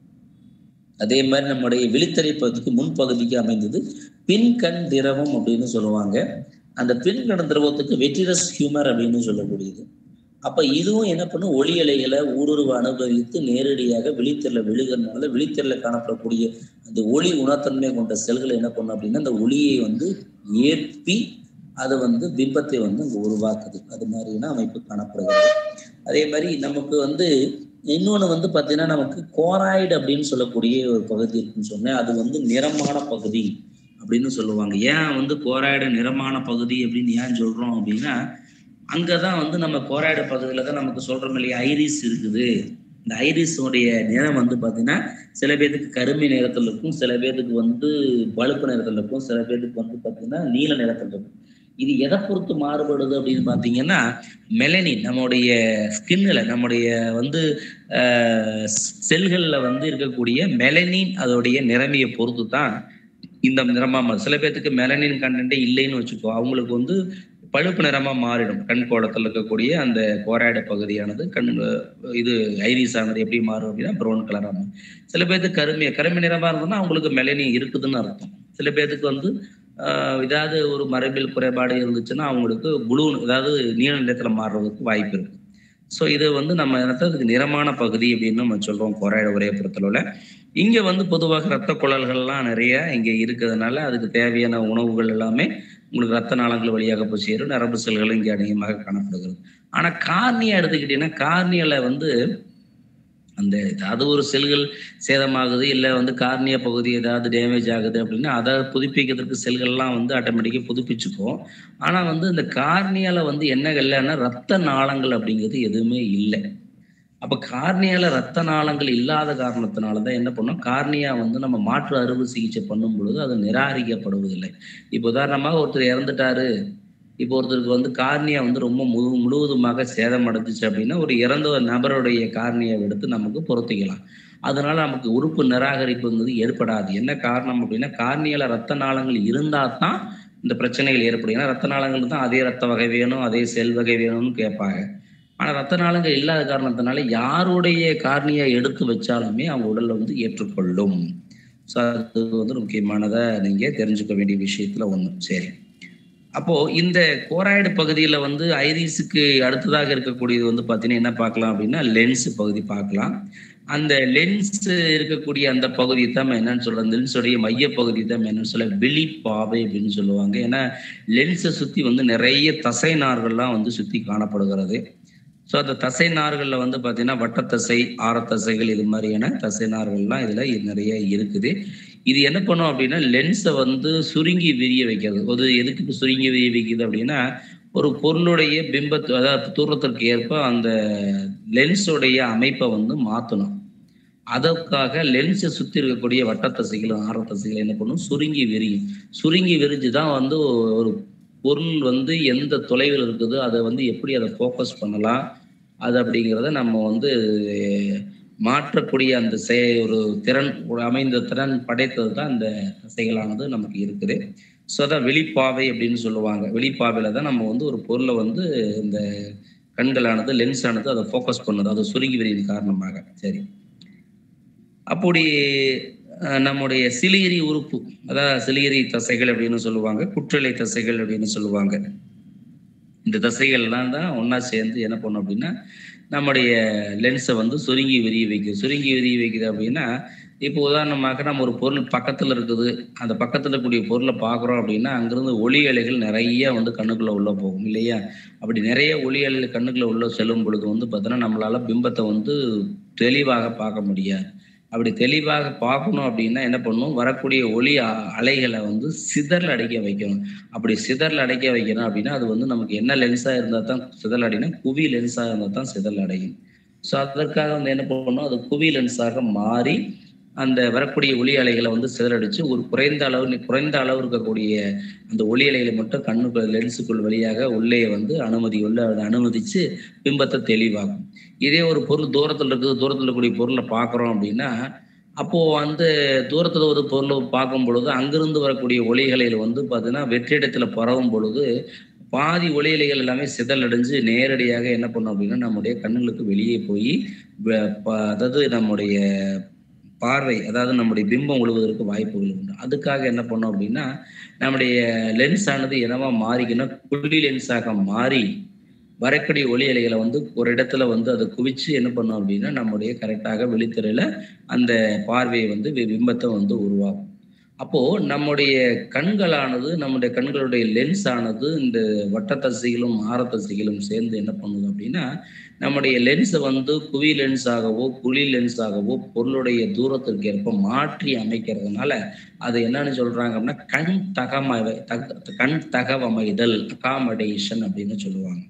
அதே மாதிரி நம்முடைய விழித்திரை பகுதிக்கு முன்பகுதிக்கு அமைந்தது பின்கண் திரவம் அப்படின்னு சொல்லுவாங்க அந்த பின்கண் திரவத்துக்கு வெற்றிரஸ் ஹியூமர் அப்படின்னு சொல்லக்கூடியது அப்ப இதுவும் என்ன பண்ணும் ஒளி அலைகளை ஊடுருவ அனுபவித்து நேரடியாக விழித்திரல விழுகிறதுனால விழித்திரல காணப்படக்கூடிய அந்த ஒளி உணர்த்தன்மை கொண்ட செல்கள் என்ன பண்ணும் அப்படின்னா அந்த ஒளியை வந்து ஏற்பி அதை வந்து பிம்பத்தை வந்து அங்க உருவாக்குது அது மாதிரியான அமைப்பு காணப்படுகிறது அதே மாதிரி நமக்கு வந்து இன்னொன்று வந்து பார்த்தீங்கன்னா நமக்கு கோராய்டு அப்படின்னு சொல்லக்கூடிய ஒரு பகுதி இருக்குன்னு சொன்னேன் அது வந்து நிறமான பகுதி அப்படின்னு சொல்லுவாங்க ஏன் வந்து கோராய்டு நிறமான பகுதி அப்படின்னு ஏன் சொல்றோம் அப்படின்னா அங்கதான் வந்து நம்ம கோராய்டு பகுதியில தான் நமக்கு சொல்றோம் இல்லையா ஐரிஸ் இருக்குது இந்த ஐரிஸுடைய நிறம் வந்து பார்த்தீங்கன்னா சில பேருக்கு கருமை நிறத்தில் இருக்கும் சில பேருக்கு வந்து பழுப்பு நிறத்தில் இருக்கும் சில பேருக்கு வந்து பார்த்தீங்கன்னா நீல நிறத்தில் இருக்கும் இது எதை பொறுத்து மாறுபடுது அப்படின்னு பார்த்தீங்கன்னா மெலனின் நம்முடைய ஸ்கின்னில் நம்முடைய வந்து செல்களில் வந்து இருக்கக்கூடிய மெலனின் அதோடைய நிறமையை பொறுத்து தான் இந்த நிறமா மாறும் சில பேர்த்துக்கு மெலனின் கண்டென்ட்டே இல்லைன்னு வச்சுக்கோ அவங்களுக்கு வந்து பழுப்பு நிறமா மாறிடும் கண் கோலத்தில் இருக்கக்கூடிய அந்த கோராய்டு பகுதியானது கண் இது ஐரிஸ் ஆனது எப்படி மாறும் அப்படின்னா ப்ரௌன் கலராக மாறும் சில பேர்த்துக்கு கருமை கருமை நிறமா இருந்ததுன்னா அவங்களுக்கு மெலனின் இருக்குதுன்னு அர்த்தம் சில பேர்த்துக்கு வந்து ஆஹ் ஏதாவது ஒரு மரபியல் குறைபாடு இருந்துச்சுன்னா அவங்களுக்கு ப்ளூ அதாவது நீல நிறத்துல மாறுறதுக்கு வாய்ப்பு இருக்கு ஸோ இது வந்து நம்ம அதுக்கு நிறமான பகுதி அப்படின்னு நம்ம சொல்றோம் கொராய்டு உரையை பொறுத்தளவுல இங்க வந்து பொதுவாக ரத்த குழல்கள்லாம் நிறைய இங்க இருக்கிறதுனால அதுக்கு தேவையான உணவுகள் எல்லாமே உங்களுக்கு ரத்த நாளங்கள் வழியாக போய் சேரும் நரம்பு செல்களும் இங்கே அதிகமாக காணப்படுகிறது ஆனா கார்னியா எடுத்துக்கிட்டீங்கன்னா கார்னியால வந்து அந்த ஏதாவது ஒரு செல்கள் சேதமாகுது இல்லை வந்து கார்னியா பகுதி ஏதாவது டேமேஜ் ஆகுது அப்படின்னா அதை புதுப்பிக்கிறதுக்கு செல்கள்லாம் வந்து ஆட்டோமேட்டிக்காக புதுப்பிச்சுக்கும் ஆனால் வந்து இந்த கார்னியால வந்து என்ன இல்லைன்னா ரத்த நாளங்கள் அப்படிங்கிறது எதுவுமே இல்லை அப்போ கார்னியால ரத்த நாளங்கள் இல்லாத காரணத்தினால தான் என்ன பண்ணோம் கார்னியா வந்து நம்ம மாற்று அறுவை சிகிச்சை பண்ணும் பொழுது அது நிராகரிக்கப்படுவதில்லை இப்போ உதாரணமாக ஒருத்தர் இறந்துட்டாரு இப்போ ஒருத்தருக்கு வந்து கார்னியா வந்து ரொம்ப முழு முழுவதுமாக சேதம் அடைஞ்சிச்சு அப்படின்னா ஒரு இறந்த ஒரு நபருடைய கார்னியாவை எடுத்து நமக்கு பொருத்திக்கலாம் அதனால நமக்கு உறுப்பு நிராகரிப்புங்கிறது ஏற்படாது என்ன காரணம் அப்படின்னா கார்னியால ரத்த நாளங்கள் இருந்தால் தான் இந்த பிரச்சனைகள் ஏற்படும் ஏன்னா ரத்த நாளங்கள் தான் அதே ரத்த வகை வேணும் அதே செல் வகை வேணும்னு கேட்பாங்க ஆனால் ரத்த நாளங்கள் இல்லாத காரணத்தினால யாருடைய கார்னியா எடுத்து வச்சாலுமே அவங்க உடல்ல வந்து ஏற்றுக்கொள்ளும் ஸோ அது வந்து ஒரு முக்கியமானதை நீங்க தெரிஞ்சுக்க வேண்டிய விஷயத்துல ஒண்ணு சரி அப்போ இந்த கோராய்டு பகுதியில வந்து ஐரிஸுக்கு அடுத்ததாக இருக்கக்கூடியது வந்து பார்த்தீங்கன்னா என்ன பார்க்கலாம் அப்படின்னா லென்ஸ் பகுதி பார்க்கலாம் அந்த லென்ஸ் இருக்கக்கூடிய அந்த பகுதி தான் நம்ம என்னன்னு சொல்றோம் லென்ஸுடைய மைய பகுதி தான் நம்ம என்னன்னு சொல்ல வெளிப்பாவை அப்படின்னு சொல்லுவாங்க ஏன்னா லென்ஸை சுத்தி வந்து நிறைய தசை நார்கள்லாம் வந்து சுத்தி காணப்படுகிறது ஸோ அந்த தசை நார்களில் வந்து பார்த்தீங்கன்னா வட்டத்தசை ஆரத்தசைகள் இது மாதிரியான தசை நார்கள்லாம் இதில் நிறைய இருக்குது இது என்ன பண்ணும் அப்படின்னா லென்ஸை வந்து சுருங்கி விரிய வைக்கிறது ஒரு எதுக்கு இப்போ சுருங்கி விரிய வைக்குது அப்படின்னா ஒரு பொருளுடைய பிம்பத்து அதாவது தூரத்திற்கு ஏற்ப அந்த லென்ஸுடைய அமைப்பை வந்து மாற்றணும் அதற்காக லென்ஸை சுற்றி இருக்கக்கூடிய வட்டத்தசைகள் ஆரத்தசைகள் என்ன பண்ணும் சுருங்கி விரியும் சுருங்கி விரிஞ்சு தான் வந்து ஒரு பொருள் வந்து எந்த தொலைவில் இருக்குது அதை வந்து எப்படி அதை ஃபோக்கஸ் பண்ணலாம் அது அப்படிங்கிறத நம்ம வந்து மாற்றக்கூடிய அந்த செய ஒரு திறன் ஒரு அமைந்த திறன் படைத்தது தான் அந்த தசைகளானது நமக்கு இருக்குது ஸோ அதான் வெளிப்பாவை அப்படின்னு சொல்லுவாங்க வெளிப்பாவையில் தான் நம்ம வந்து ஒரு பொருளை வந்து இந்த கண்களானது லென்ஸ் ஆனது அதை ஃபோக்கஸ் பண்ணுது அது சுருங்கி விரியின் காரணமாக சரி அப்படி நம்முடைய சிலியரி உறுப்பு அதாவது சிலியரி தசைகள் அப்படின்னு சொல்லுவாங்க குற்றலை தசைகள் அப்படின்னு சொல்லுவாங்க இந்த தசைகள்லாம் தான் ஒன்றா சேர்ந்து என்ன பண்ணும் அப்படின்னா நம்முடைய லென்ஸை வந்து சுருங்கி விரிய வைக்குது சுருங்கி விரிய வைக்குது அப்படின்னா இப்போ உதாரணமாக நம்ம ஒரு பொருள் பக்கத்தில் இருக்குது அந்த பக்கத்தில் இருக்கக்கூடிய பொருளை பார்க்குறோம் அப்படின்னா அங்கிருந்து ஒளி அலைகள் நிறைய வந்து கண்ணுக்குள்ளே உள்ளே போகும் இல்லையா அப்படி நிறைய ஒளி அலைகள் கண்ணுக்குள்ளே உள்ளே செல்லும் பொழுது வந்து பார்த்தோன்னா நம்மளால பிம்பத்தை வந்து தெளிவாக பார்க்க முடியாது அப்படி தெளிவாக பார்க்கணும் அப்படின்னா என்ன பண்ணணும் வரக்கூடிய ஒளி அலைகளை வந்து சிதறல் அடைக்க வைக்கணும் அப்படி சிதறல் அடைக்க வைக்கணும் அப்படின்னா அது வந்து நமக்கு என்ன லென்ஸாக இருந்தால் தான் சிதறல் அடையினா குவி லென்ஸாக இருந்தால் தான் சிதறல் அடையும் ஸோ அதற்காக வந்து என்ன பண்ணணும் அது குவி லென்ஸாக மாறி அந்த வரக்கூடிய ஒளி அலைகளை வந்து சிதறடிச்சு ஒரு குறைந்த அளவு குறைந்த அளவு இருக்கக்கூடிய அந்த ஒளி அலைகளை மட்டும் கண்ணுக்கு லென்ஸுக்குள் வழியாக உள்ளே வந்து அனுமதி உள்ள அனுமதிச்சு பிம்பத்தை தெளிவாகும் இதே ஒரு பொருள் தூரத்தில் இருக்குது தூரத்தில் இருக்கக்கூடிய பொருளை பார்க்குறோம் அப்படின்னா அப்போ அந்த தூரத்தில் ஒரு பொருளை பார்க்கும் பொழுது அங்கிருந்து வரக்கூடிய ஒளிகளில் வந்து பார்த்தீங்கன்னா வெற்றிடத்துல பரவும் பொழுது பாதி ஒளியலைகள் எல்லாமே சிதல் அடைஞ்சு நேரடியாக என்ன பண்ணும் அப்படின்னா நம்முடைய கண்ணுங்களுக்கு வெளியே போய் அதாவது நம்முடைய பார்வை அதாவது நம்முடைய பிம்பம் விழுவதற்கு வாய்ப்புகள் உண்டு அதுக்காக என்ன பண்ணோம் அப்படின்னா நம்முடைய லென்ஸ் ஆனது என்னவா மாறிக்கணும் புள்ளி லென்ஸாக மாறி வரக்கூடிய ஒளி அலைகளை வந்து ஒரு இடத்துல வந்து அதை குவிச்சு என்ன பண்ணோம் அப்படின்னா நம்முடைய கரெக்டாக வெளித்துறையில அந்த பார்வையை வந்து பிம்பத்தை வந்து உருவாகும் அப்போ நம்முடைய கண்களானது நம்முடைய கண்களுடைய லென்ஸ் ஆனது இந்த வட்டத்தசைகளும் ஆரத்தசைகளும் சேர்ந்து என்ன பண்ணுது அப்படின்னா நம்முடைய லென்ஸை வந்து குவி லென்ஸாகவோ குழி லென்ஸாகவோ பொருளுடைய தூரத்திற்கு ஏற்ப மாற்றி அமைக்கிறதுனால அது என்னன்னு சொல்றாங்க அப்படின்னா கண் தகம கண் தகவமைதல் அகாமடேஷன் அப்படின்னு சொல்லுவாங்க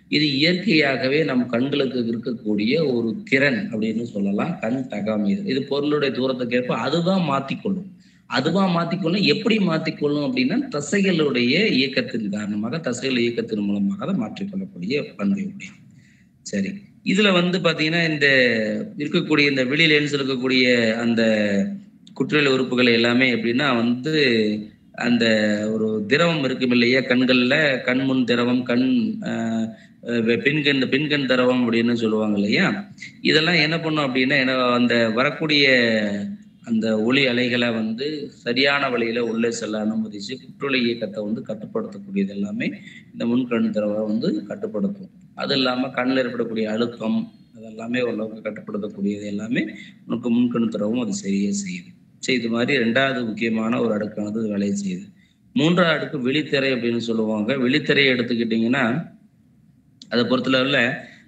இது இயற்கையாகவே நம் கண்களுக்கு இருக்கக்கூடிய ஒரு திறன் அப்படின்னு சொல்லலாம் கண் தகாமீது இது பொருளுடைய தூரத்துக்கு ஏற்ப அதுதான் மாத்திக்கொள்ளும் அதுவா மாத்திக்கொள்ளும் எப்படி மாத்திக்கொள்ளும் அப்படின்னா தசைகளுடைய இயக்கத்தின் காரணமாக தசைகள் இயக்கத்தின் மூலமாக அதை மாற்றிக்கொள்ளக்கூடிய பண்பை உடைய சரி இதுல வந்து பாத்தீங்கன்னா இந்த இருக்கக்கூடிய இந்த வெளி லென்ஸ் இருக்கக்கூடிய அந்த குற்றவியல் உறுப்புகள் எல்லாமே எப்படின்னா வந்து அந்த ஒரு திரவம் இருக்கும் இல்லையா கண்கள்ல கண்முன் திரவம் கண் ஆஹ், அஹ், பின்கண் பின்கண் திரவம் அப்படின்னு சொல்லுவாங்க இல்லையா இதெல்லாம் என்ன பண்ணும் அப்படின்னா என்ன அந்த வரக்கூடிய அந்த ஒளி அலைகளை வந்து சரியான வழியில உள்ளே செல்ல அனுமதிச்சு குற்றொலி இயக்கத்தை வந்து கட்டுப்படுத்தக்கூடியது எல்லாமே இந்த முன்கண் திரவம் வந்து கட்டுப்படுத்தும் அது இல்லாம கண்ணில் ஏற்படக்கூடிய அழுத்தம் அதெல்லாமே ஓரளவுக்கு கட்டுப்படுத்தக்கூடியது எல்லாமே உனக்கு முன்கண் திரவம் அது சரியா செய்யுது சரி இது மாதிரி ரெண்டாவது முக்கியமான ஒரு அடுக்கானது இது வேலையை செய்யுது மூன்றாவது அடுக்கு விழித்திரை அப்படின்னு சொல்லுவாங்க விழித்திரையை எடுத்துக்கிட்டிங்கன்னா அதை பொறுத்தளவில்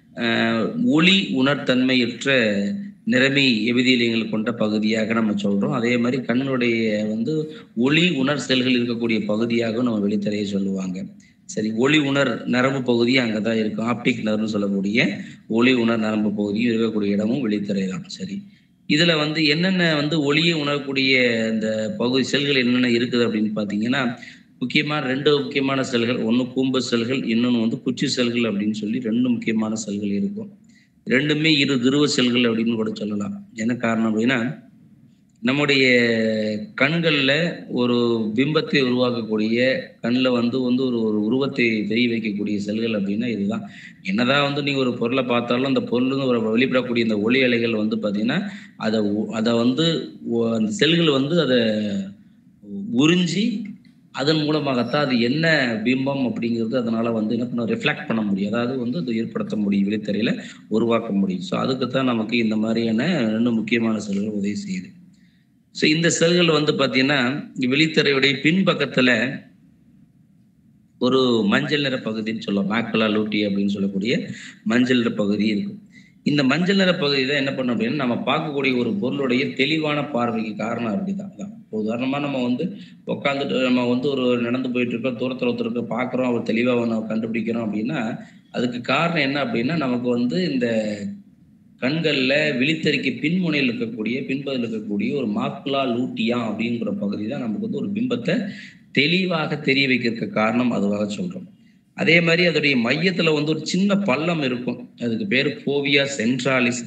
ஒளி உணர்த்தன்மையற்ற நிறமி எவிதியலியங்கள் கொண்ட பகுதியாக நம்ம சொல்றோம் அதே மாதிரி கண்ணுடைய வந்து ஒளி உணர் செல்கள் இருக்கக்கூடிய பகுதியாக நம்ம வெளித்தரையை சொல்லுவாங்க சரி ஒளி உணர் நரம்பு பகுதி அங்கதான் இருக்கும் ஆப்டிக் நர்வ்னு சொல்லக்கூடிய ஒளி உணர் நரம்பு பகுதியும் இருக்கக்கூடிய இடமும் வெளித்தரை தான் சரி இதுல வந்து என்னென்ன வந்து ஒளியை உணரக்கூடிய இந்த பகுதி செல்கள் என்னென்ன இருக்குது அப்படின்னு பாத்தீங்கன்னா முக்கியமா ரெண்டு முக்கியமான செல்கள் ஒன்று கூம்பு செல்கள் இன்னொன்று வந்து குச்சி செல்கள் அப்படின்னு சொல்லி ரெண்டு முக்கியமான செல்கள் இருக்கும் ரெண்டுமே இரு துருவ செல்கள் அப்படின்னு கூட சொல்லலாம் என்ன காரணம் அப்படின்னா நம்முடைய கண்கள்ல ஒரு பிம்பத்தை உருவாக்கக்கூடிய கண்ணில் வந்து வந்து ஒரு ஒரு உருவத்தை தெரிய வைக்கக்கூடிய செல்கள் அப்படின்னா இதுதான் என்னதான் வந்து நீங்க ஒரு பொருளை பார்த்தாலும் அந்த பொருள் ஒரு வெளிப்படக்கூடிய இந்த ஒளி அலைகள் வந்து பார்த்தீங்கன்னா அதை உ- அதை வந்து ஒ- அந்த செல்கள் வந்து அதை உறிஞ்சி அதன் மூலமாகத்தான் அது என்ன பிம்பம் அப்படிங்கிறது அதனால வந்து என்ன பண்ண ரிஃப்ளெக்ட் பண்ண முடியும் அதாவது வந்து அது ஏற்படுத்த முடியும் வெளித்தறையில உருவாக்க முடியும் ஸோ அதுக்கு தான் நமக்கு இந்த மாதிரியான ரெண்டு முக்கியமான செல்கள் உதவி செய்யுது ஸோ இந்த செல்கள் வந்து பார்த்தீங்கன்னா வெளித்தறையுடைய பின்பக்கத்துல ஒரு மஞ்சள் நிற பகுதின்னு சொல்லுவோம் மேக்கலா லூட்டி அப்படின்னு சொல்லக்கூடிய மஞ்சள் நிற பகுதி இருக்கும் இந்த மஞ்சள் நிற பகுதி தான் என்ன பண்ணும் அப்படின்னா நம்ம பார்க்கக்கூடிய ஒரு பொருளுடைய தெளிவான பார்வைக்கு காரணம் அப்படிதான் அதான். இப்போ உதாரணமா நம்ம வந்து உட்காந்துட்டு நம்ம வந்து ஒரு நடந்து போயிட்டு இருக்கோம் தூரத்தில் ஒருத்தருக்கு பார்க்குறோம் அவர் தெளிவாக நம்ம கண்டுபிடிக்கிறோம் அப்படின்னா அதுக்கு காரணம் என்ன அப்படின்னா நமக்கு வந்து இந்த கண்கள்ல விழித்தறிக்கை பின்முனையில் இருக்கக்கூடிய பின்பதில் இருக்கக்கூடிய ஒரு மாக்குலா லூட்டியா அப்படிங்கிற பகுதி தான் நமக்கு வந்து ஒரு பிம்பத்தை தெளிவாக தெரிய வைக்கிறதுக்கு காரணம் அதுவாக சொல்றோம் அதே மாதிரி அதோடைய மையத்துல வந்து ஒரு சின்ன பள்ளம் இருக்கும் அதுக்கு பேரு போவியா சென்ட்ராலிஸ்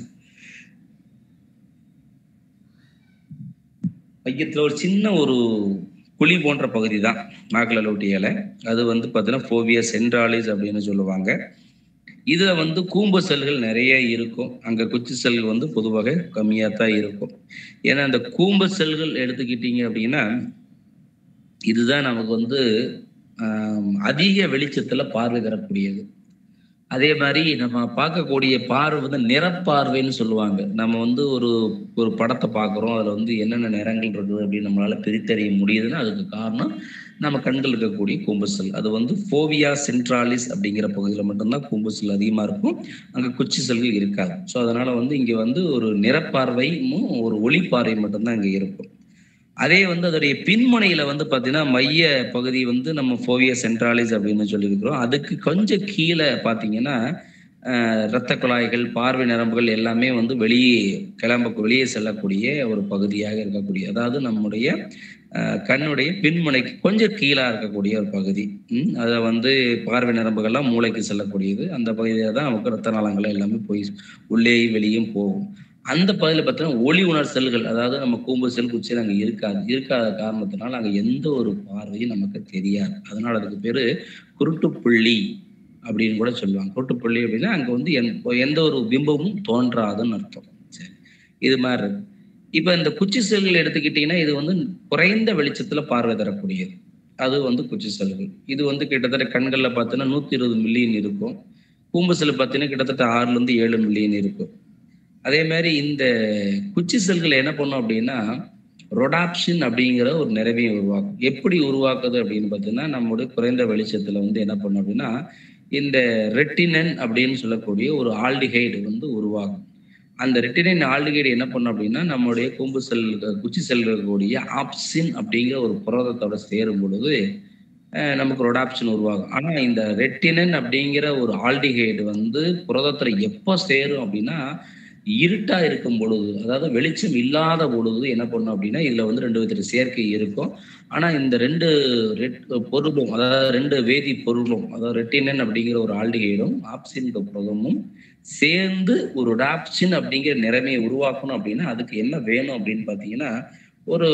மையத்துல ஒரு சின்ன ஒரு குழி போன்ற பகுதி தான் நாகலலூட்டியால அது வந்து பார்த்தீங்கன்னா போவியா சென்ட்ராலிஸ் அப்படின்னு சொல்லுவாங்க இதுல வந்து கூம்பு செல்கள் நிறைய இருக்கும் அங்க குச்சி செல்கள் வந்து பொதுவாக கம்மியா தான் இருக்கும் ஏன்னா அந்த கூம்பு செல்கள் எடுத்துக்கிட்டீங்க அப்படின்னா இதுதான் நமக்கு வந்து ஆம், அதிக வெளிச்சத்துல பார்வை தரக்கூடியது அதே மாதிரி நம்ம பார்க்கக்கூடிய பார்வை வந்து நிறப்பார்வைன்னு சொல்லுவாங்க நம்ம வந்து ஒரு ஒரு படத்தை பார்க்குறோம் அதுல வந்து என்னென்ன நிறங்கள் இருக்குது அப்படின்னு நம்மளால பிரித்தறிய முடியுதுன்னா அதுக்கு காரணம் நம்ம கண்கள் இருக்கக்கூடிய கூம்புசல் அது வந்து ஃபோவியா சென்ட்ராலிஸ் அப்படிங்கிற பகுதியில் மட்டும்தான் கூம்புசல் அதிகமாக இருக்கும் அங்கே குச்சி செல்கள் இருக்காது ஸோ அதனால வந்து இங்கே வந்து ஒரு நிறப்பார்வையும் ஒரு ஒளிப்பார்வை மட்டும்தான் இங்கே இருக்கும் அதே வந்து அதோடைய பின்முனையில வந்து பார்த்தீங்கன்னா மைய பகுதி வந்து நம்ம ஃபோவியா சென்ட்ராலிஸ் அப்படின்னு சொல்லியிருக்கிறோம் அதுக்கு கொஞ்சம் கீழே பார்த்தீங்கன்னா ஆஹ், இரத்த குழாய்கள் பார்வை நரம்புகள் எல்லாமே வந்து வெளியே கிளம்ப வெளியே செல்லக்கூடிய ஒரு பகுதியாக இருக்கக்கூடிய அதாவது நம்முடைய ஆஹ், கண்ணுடைய பின்முனைக்கு கொஞ்சம் கீழா இருக்கக்கூடிய ஒரு பகுதி ம், அதை வந்து பார்வை நரம்புகள்லாம் மூளைக்கு செல்லக்கூடியது அந்த பகுதியில் தான் நமக்கு ரத்த நாளங்கள் எல்லாமே போய் உள்ளேயும் வெளியும் போகும் அந்த பகுதியில் பார்த்தீங்கன்னா ஒளி உணர் செல்கள் அதாவது நம்ம கூம்பு செல் குச்சியில் அங்கே இருக்காது இருக்காத காரணத்தினால அங்கே எந்த ஒரு பார்வையும் நமக்கு தெரியாது அதனால அதுக்கு பேரு குருட்டுப்புள்ளி அப்படின்னு கூட சொல்லுவாங்க குருட்டுப்புள்ளி அப்படின்னா அங்கே வந்து எந்த- எந்த ஒரு பிம்பமும் தோன்றாதுன்னு அர்த்தம் சரி இது மாதிரி இருக்கு இப்போ இந்த குச்சி செல்கள் எடுத்துக்கிட்டிங்கன்னா இது வந்து குறைந்த வெளிச்சத்துல பார்வை தரக்கூடியது அது வந்து குச்சி செல்கள் இது வந்து கிட்டத்தட்ட கண்கள்ல பார்த்தீங்கன்னா நூத்தி இருபது மில்லியன் இருக்கும் கூம்பு செல் பார்த்தீங்கன்னா கிட்டத்தட்ட ஆறுல இருந்து ஏழு மில்லியன் இருக்கும் அதே மாதிரி இந்த குச்சி செல்கள் என்ன பண்ணும் அப்படின்னா ரொடாப்ஷன் அப்படிங்கிற ஒரு நிறைவையை உருவாக்கும் எப்படி உருவாக்குது அப்படின்னு பார்த்தீங்கன்னா நம்முடைய குறைந்த வெளிச்சத்துல வந்து என்ன பண்ணும் அப்படின்னா இந்த ரெட்டினன் அப்படின்னு சொல்லக்கூடிய ஒரு ஆல்டிஹைடு வந்து உருவாகும் அந்த ரெட்டினைன் ஆல்டிஹைடு என்ன பண்ணும் அப்படின்னா நம்முடைய கூம்பு செல் குச்சி செல் இருக்கக்கூடிய ஆப்சின் அப்படிங்கிற ஒரு புரதத்தோட சேரும் பொழுது அஹ் நமக்கு ரொடாப்ஷன் உருவாகும் ஆனா இந்த ரெட்டினன் அப்படிங்கிற ஒரு ஆல்டிஹைடு வந்து புரதத்துல எப்போ சேரும் அப்படின்னா இருட்டா இருக்கும் பொழுது அதாவது வெளிச்சம் இல்லாத பொழுது என்ன பண்ணும் அப்படின்னா இதுல வந்து ரெண்டு விதத்துல சேர்க்கை இருக்கும் ஆனா இந்த ரெண்டு ரெட் பொருளும் அதாவது ரெண்டு வேதி பொருளும் அதாவது ரெட்டினன் அப்படிங்கிற ஒரு ஆல்டிஹைடும் ஆப்சின் புரதமும் சேர்ந்து ஒரு டாப்சின் அப்படிங்கிற நிறமையை உருவாக்கணும் அப்படின்னா அதுக்கு என்ன வேணும் அப்படின்னு பார்த்தீங்கன்னா ஒரு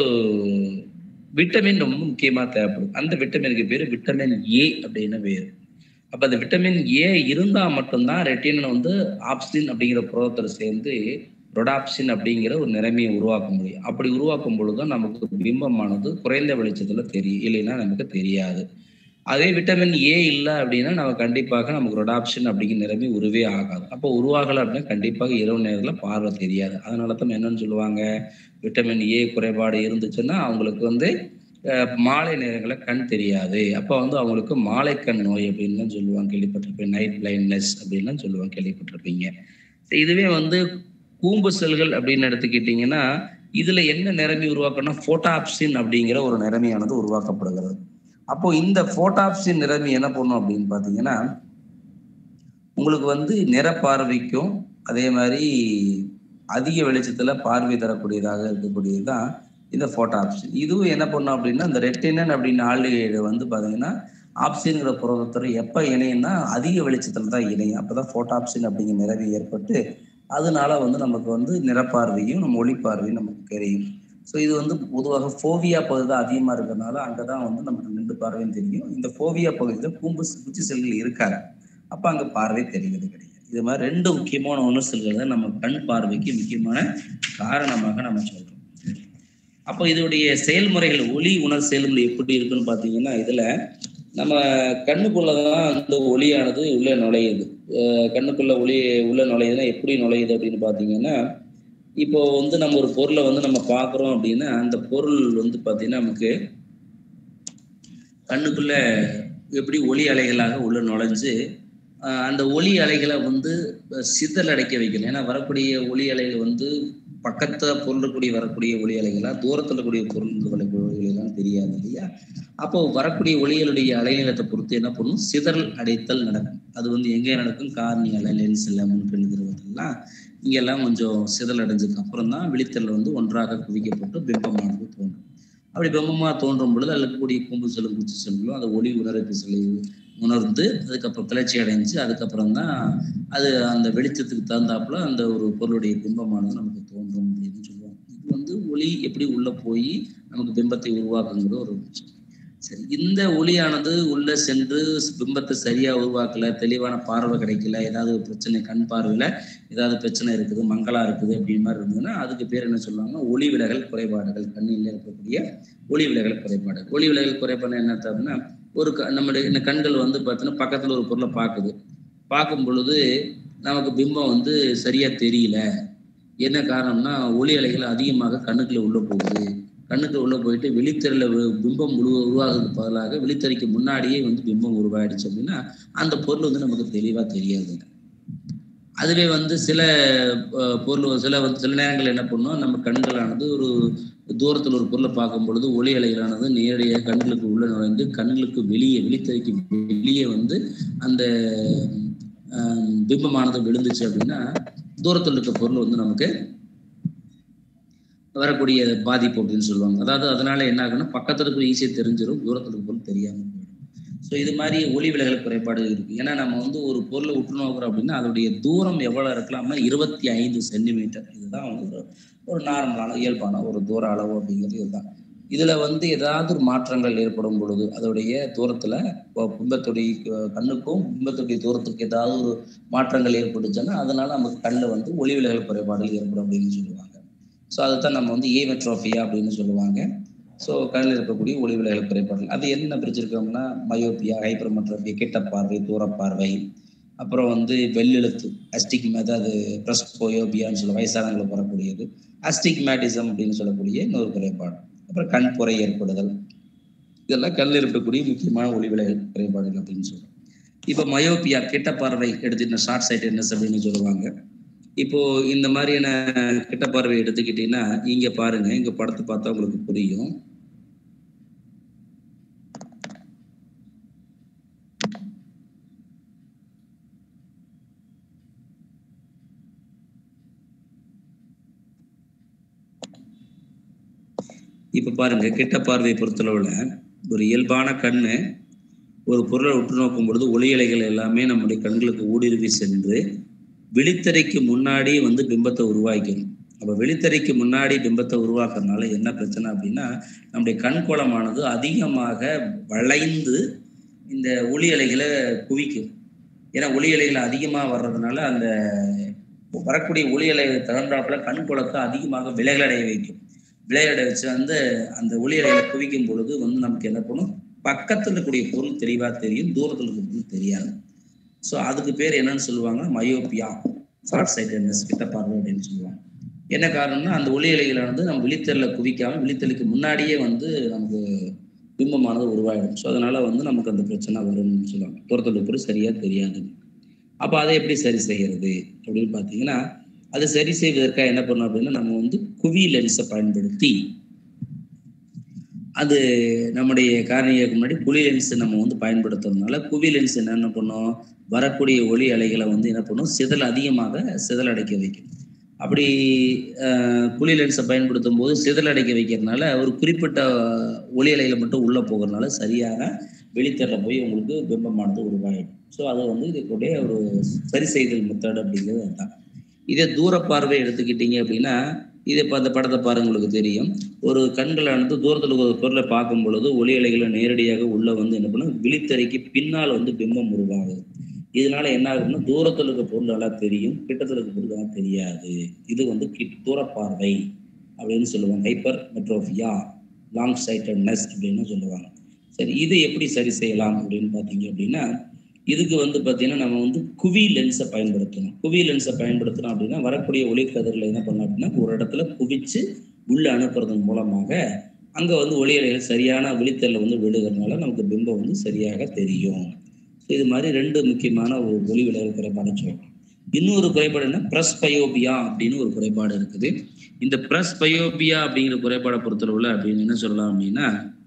விட்டமின் ரொம்ப முக்கியமா தேவைப்படும் அந்த விட்டமினுக்கு பேரு விட்டமின் ஏ அப்படின்னு பேரு அப்ப அந்த விட்டமின் ஏ இருந்தா மட்டும்தான் ரெட்டினன் வந்து ஆப்சின் அப்படிங்கிற புரதத்துல சேர்ந்து ரொடாப்சின் அப்படிங்கிற ஒரு நிலைமையை உருவாக்க முடியும் அப்படி உருவாக்கும் பொழுதுதான் நமக்கு பிம்பமானது குறைந்த வெளிச்சத்துல தெரியும் இல்லைன்னா நமக்கு தெரியாது அதே விட்டமின் ஏ இல்லை அப்படின்னா நம்ம கண்டிப்பாக நமக்கு ரொடாப்ஷன் அப்படிங்கிற நிலைமை உருவே ஆகாது அப்போ உருவாகலை அப்படின்னா கண்டிப்பாக இரவு நேரத்தில் பார்வை தெரியாது அதனால தான் என்னன்னு சொல்லுவாங்க விட்டமின் ஏ குறைபாடு இருந்துச்சுன்னா அவங்களுக்கு வந்து அஹ், மாலை நேரங்களில் கண் தெரியாது அப்போ வந்து அவங்களுக்கு மாலை கண் நோய் அப்படின்னு தான் சொல்லுவாங்க கேள்விப்பட்டிருப்பீங்க நைட் பிளைண்ட்னஸ் அப்படின்லாம் சொல்லுவாங்க கேள்விப்பட்டிருப்பீங்க சரி, இதுவே வந்து கூம்பு செல்கள் அப்படின்னு எடுத்துக்கிட்டிங்கன்னா இதுல என்ன நிறமி உருவாக்கணும்னா போட்டாப்சின் அப்படிங்கிற ஒரு நிறமையானது உருவாக்கப்படுகிறது அப்போ இந்த போட்டாப்சின் நிறமி என்ன பண்ணும் அப்படின்னு பார்த்தீங்கன்னா உங்களுக்கு வந்து நிற பார்வைக்கும் அதே மாதிரி அதிக வெளிச்சத்துல பார்வை தரக்கூடியதாக இருக்கக்கூடியது தான் இந்த போட்டாப்சின் இதுவும் என்ன பண்ணும் அப்படின்னா இந்த ரெட்டினன் அப்படின்னு ஆளுகைடு வந்து பார்த்தீங்கன்னா ஆப்சின்ங்கிற புரதத்தோட எப்போ இணையும்னா அதிக வெளிச்சத்துல தான் இணையும் அப்பதான் போட்டாப்சின் அப்படிங்கிற நிறவி ஏற்பட்டு அதனால வந்து நமக்கு வந்து நிறப்பார்வையும் நம்ம ஒளிப்பார்வையும் நமக்கு தெரியும் ஸோ இது வந்து பொதுவாக ஃபோவியா பகுதி தான் அதிகமாக இருக்கிறதுனால அங்கே தான் வந்து நமக்கு ரெண்டு பார்வையும் தெரியும் இந்த ஃபோவியா பகுதியில் கூம்பு குச்சி செல்கள் இருக்காது அப்போ அங்கே பார்வை தெரிகிறது கிடையாது இது மாதிரி ரெண்டு முக்கியமான உணர்சல்கள் தான் நம்ம கண் பார்வைக்கு முக்கியமான காரணமாக நம்ம சொல்றோம் அப்போ இதோடைய செயல்முறைகள் ஒளி உணர் செயல்முறை எப்படி இருக்குன்னு பார்த்தீங்கன்னா இதுல நம்ம கண்ணுக்குள்ளதான் அந்த ஒளியானது உள்ள நுழையுது அஹ் கண்ணுக்குள்ள ஒளி உள்ள நுழையுதுன்னா எப்படி நுழையுது அப்படின்னு பார்த்தீங்கன்னா இப்போ வந்து நம்ம ஒரு பொருளை வந்து நம்ம பார்க்குறோம் அப்படின்னா அந்த பொருள் வந்து பார்த்தீங்கன்னா நமக்கு கண்ணுக்குள்ள எப்படி ஒளி அலைகளாக உள்ள நுழைஞ்சு ஆஹ் அந்த ஒளி அலைகளை வந்து சிதல் அடைக்க வைக்கணும் ஏன்னா வரக்கூடிய ஒளி அலைகள் வந்து பக்கத்துல பொருளுக்கூடிய வரக்கூடிய ஒளி அலைகளா தூரத்துல இருக்கக்கூடிய பொருள் வரக்கூடிய ஒளி அலைகளாம் தெரியாது இல்லையா அப்போ வரக்கூடிய ஒளிகளுடைய அலைநீளத்தை பொறுத்து என்ன பண்ணும் சிதறல் அடைத்தல் நடக்கும் அது வந்து எங்கே நடக்கும் கார்னியால லென்ஸ்ல முன்பின் திருவதெல்லாம் இங்கெல்லாம் கொஞ்சம் சிதறல் அடைஞ்சதுக்கு அப்புறம் தான் விழித்தல் வந்து ஒன்றாக குவிக்கப்பட்டு பிம்பமானது தோன்றும் அப்படி பிம்பமா தோன்றும் பொழுது அதில் இருக்கக்கூடிய கூம்பு செல்லும் குச்சி செல்லும் அந்த ஒளி உணர்வு செல்லை உணர்ந்து அதுக்கப்புறம் கிளர்ச்சி அடைஞ்சு அதுக்கப்புறம் தான் அது அந்த வெளிச்சத்துக்கு தகுந்தாப்புல அந்த ஒரு பொருளுடைய பிம்பமானது நமக்கு தோன்றும் அப்படின்னு சொல்லுவாங்க இது வந்து ஒளி எப்படி உள்ள போய் நமக்கு பிம்பத்தை உருவாக்குங்கிற ஒரு விஷயம் சரி இந்த ஒளியானது உள்ள சென்று பிம்பத்தை சரியா உருவாக்கல தெளிவான பார்வை கிடைக்கல ஏதாவது ஒரு பிரச்சனை கண் பார்வையில ஏதாவது பிரச்சனை இருக்குது மங்களா இருக்குது அப்படின்னு மாதிரி இருந்ததுன்னா அதுக்கு பேர் என்ன சொல்லுவாங்கன்னா ஒளி விலகல் குறைபாடுகள் கண்ணில் இருக்கக்கூடிய ஒளி விலகல் குறைபாடு ஒளி விலகல் குறைபாடு என்ன அப்படின்னா ஒரு க- நம்முடைய இந்த கண்கள் வந்து பார்த்தீங்கன்னா பக்கத்துல ஒரு பொருளை பார்க்குது பார்க்கும் பொழுது நமக்கு பிம்பம் வந்து சரியா தெரியல என்ன காரணம்னா ஒளி அலைகள் அதிகமாக கண்ணுக்குள்ள உள்ள போகுது கண்ணுக்கு உள்ள போயிட்டு விழித்திரையில வி- பிம்பம் உருவ உருவாகிறதுக்கு பதிலாக விழித்திரைக்கு முன்னாடியே வந்து பிம்பம் உருவாயிடுச்சு அப்படின்னா அந்த பொருள் வந்து நமக்கு தெளிவா தெரியாது அதுவே வந்து சில அஹ், பொருள் சில வந்து சில நேரங்கள் என்ன பண்ணும் நம்ம கண்களானது ஒரு தூரத்தில் ஒரு பொருளை பார்க்கும் பொழுது ஒளி அலைகளானது நேரடியாக கண்களுக்கு உள்ள நுழைந்து கண்களுக்கு வெளியே விழித்திரைக்கு வெளியே வந்து அந்த ஆஹ், பிம்பமானது விழுந்துச்சு அப்படின்னா தூரத்தில் இருக்க பொருள் வந்து நமக்கு வரக்கூடிய பாதிப்பு அப்படின்னு சொல்லுவாங்க அதாவது அதனால என்ன ஆகும்னா பக்கத்துல இருக்கிற ஈஸியாக தெரிஞ்சிடும் தூரத்தில் இருக்க பொருள் தெரியாம போயிடும் ஸோ இது மாதிரி ஒளி விலகல் குறைபாடு இருக்கு ஏன்னா நம்ம வந்து ஒரு பொருளை உற்று நோக்குறோம் அப்படின்னா அதோடைய தூரம் எவ்வளவு இருக்கலாம்னா இருபத்தி ஐந்து சென்டிமீட்டர் இதுதான் வந்து ஒரு ஒரு நார்மலான இயல்பான ஒரு தூர அளவு அப்படிங்கிறது இதுதான் இதுல வந்து ஏதாவது ஒரு மாற்றங்கள் ஏற்படும் பொழுது அதோடைய தூரத்துல இப்போ பிம்பத்துடைய அஹ், கண்ணுக்கும் பிம்பத்துடைய தூரத்துக்கு ஏதாவது ஒரு மாற்றங்கள் ஏற்பட்டுச்சுன்னா அதனால நமக்கு கண்ணில் வந்து ஒளி விலகல் குறைபாடுகள் ஏற்படும் அப்படின்னு சொல்லுவாங்க ஸோ அதைத்தான் நம்ம வந்து ஏமெட்ரோஃபியா அப்படின்னு சொல்லுவாங்க ஸோ கண்ணில் இருக்கக்கூடிய ஒளி விலகல் குறைபாடுகள் அது என்ன பிரிச்சிருக்கோம்னா மயோப்பியா ஹைப்பர்மெட்ரோபியா கிட்ட பார்வை தூரப்பார்வை அப்புறம் வந்து வெள்ளெழுத்து அஸ்டிக் அதாவது பிரஸ்போயோபியான்னு சொல்ல வயசானவங்களுக்கு வரக்கூடியது அஸ்டிக்மேட்டிசம் அப்படின்னு சொல்லக்கூடிய இன்னொரு குறைபாடு அப்புறம் கண் புரை ஏற்படுதல் இதெல்லாம் கண்ணில் இருக்கக்கூடிய முக்கியமான ஒளி விலகல் குறைபாடுகள் அப்படின்னு சொல்றோம் இப்போ மயோப்பியா கிட்ட பார்வை எடுத்துக்கிட்ட ஷார்ட் சைட்டட்னஸ் அப்படின்னு சொல்லுவாங்க இப்போ இந்த மாதிரியான கிட்ட பார்வை எடுத்துக்கிட்டீங்கன்னா இங்க பாருங்க இங்க படத்தை பார்த்தா உங்களுக்கு புரியும் இப்ப பாருங்க கிட்ட பார்வையை பொறுத்தளவுல ஒரு இயல்பான கண்ணு ஒரு பொருளை உற்று நோக்கும் பொழுது ஒளி அலைகள் எல்லாமே நம்முடைய கண்களுக்கு ஊடுருவி சென்று விழித்திரைக்கு முன்னாடி வந்து பிம்பத்தை உருவாக்கணும் அப்ப விழித்திரைக்கு முன்னாடி பிம்பத்தை உருவாக்குறதுனால என்ன பிரச்சனை அப்படின்னா நம்முடைய கண் கோலமானது அதிகமாக வளைந்து இந்த ஒளி அலைகளை குவிக்கும் ஏன்னா ஒளி அலைகள் அதிகமாக வர்றதுனால அந்த வரக்கூடிய ஒளி அலைகள் தகுந்தாப்புல கண் கோலத்தை அதிகமாக விலகலடைய வைக்கும் விளையாட வச்சு வந்து அந்த ஒளி அலைகளை குவிக்கும் பொழுது வந்து நமக்கு என்ன பண்ணும் பக்கத்துல இருக்கக்கூடிய பொருள் தெளிவா தெரியும் தூரத்துல இருக்க பொருள் தெரியாது ஸோ அதுக்கு பேர் என்னன்னு சொல்லுவாங்க மயோபியா ஷார்ட் சைட்டட்னஸ் கிட்ட பார்வை அப்படின்னு சொல்லுவாங்க என்ன காரணம்னா அந்த ஒளி அலைகளை வந்து நம்ம விழித்தெல்ல குவிக்காம விழித்தலுக்கு முன்னாடியே வந்து நமக்கு பிம்பமானது உருவாயிடும் ஸோ அதனால வந்து நமக்கு அந்த பிரச்சனை வரும்னு சொல்லுவாங்க தூரத்துல பொருள் சரியா தெரியாது அப்போ அதை எப்படி சரி செய்யறது அப்படின்னு பார்த்தீங்கன்னா அதை சரி செய்வதற்காக என்ன பண்ணோம் அப்படின்னா நம்ம வந்து குவி லென்ஸை பயன்படுத்தி அது நம்முடைய காரணிக்கு முன்னாடி குழி லென்ஸ் நம்ம வந்து பயன்படுத்துறதுனால குவி லென்ஸ் என்னென்ன பண்ணும் வரக்கூடிய ஒளி அலைகளை வந்து என்ன பண்ணும் சிதல் அதிகமாக சிதல் அடைக்க வைக்கும் அப்படி அஹ், குழி லென்ஸை பயன்படுத்தும் போது சிதல் அடைக்க வைக்கிறதுனால ஒரு குறிப்பிட்ட ஒளி அலைகள் மட்டும் உள்ள போகிறதுனால சரியாக வெளித்தர போய் உங்களுக்கு பிம்பமானது உருவாயிடும் ஸோ அது வந்து இதுக்குடைய ஒரு சரி செய்தல் மெத்தட் அப்படிங்கிறது அதுதான் இதே தூர பார்வை எடுத்துக்கிட்டீங்க அப்படின்னா இதை இப்போ அந்த படத்தை பாருங்க உங்களுக்கு தெரியும் ஒரு கண்களானது தூரத்தில் ஒரு பொருளை பார்க்கும் பொழுது ஒளி அலைகளை நேரடியாக உள்ள வந்து என்ன பண்ணும் விழித்தறைக்கு பின்னால் வந்து பிம்பம் உருவாகுது இதனால என்ன ஆகுதுன்னா தூரத்தில் இருக்க பொருள் நல்லா தெரியும் கிட்டத்தில் இருக்க பொருள் நல்லா தெரியாது இது வந்து கிட் தூர பார்வை அப்படின்னு சொல்லுவாங்க ஹைப்பர் மெட்ரோஃபியா லாங் சைட்டட்னஸ் அப்படின்னு சொல்லுவாங்க சரி இது எப்படி சரி செய்யலாம் அப்படின்னு பார்த்தீங்க அப்படின்னா இதுக்கு வந்து பார்த்தீங்கன்னா நம்ம வந்து குவி லென்ஸை பயன்படுத்தணும் குவி லென்ஸை பயன்படுத்தணும் அப்படின்னா வரக்கூடிய ஒளிக்கதிரில் என்ன பண்ணலாம் அப்படின்னா ஒரு இடத்துல குவிச்சு உள்ள அனுப்புறதன் மூலமாக அங்கே வந்து ஒளி அலைகள் சரியான விழித்தல்ல வந்து விழுகிறதுனால நமக்கு பிம்பம் வந்து சரியாக தெரியும் ஸோ இது மாதிரி ரெண்டு முக்கியமான ஒரு ஒளி விலகல் குறைபாடு சொல்லலாம் இன்னொரு குறைபாடு என்ன பிரஸ் பயோபியா அப்படின்னு ஒரு குறைபாடு இருக்குது இந்த பிரஸ் பயோபியா அப்படிங்கிற குறைபாடை பொறுத்தளவுல அப்படின்னு என்ன சொல்லலாம் அப்படின்னா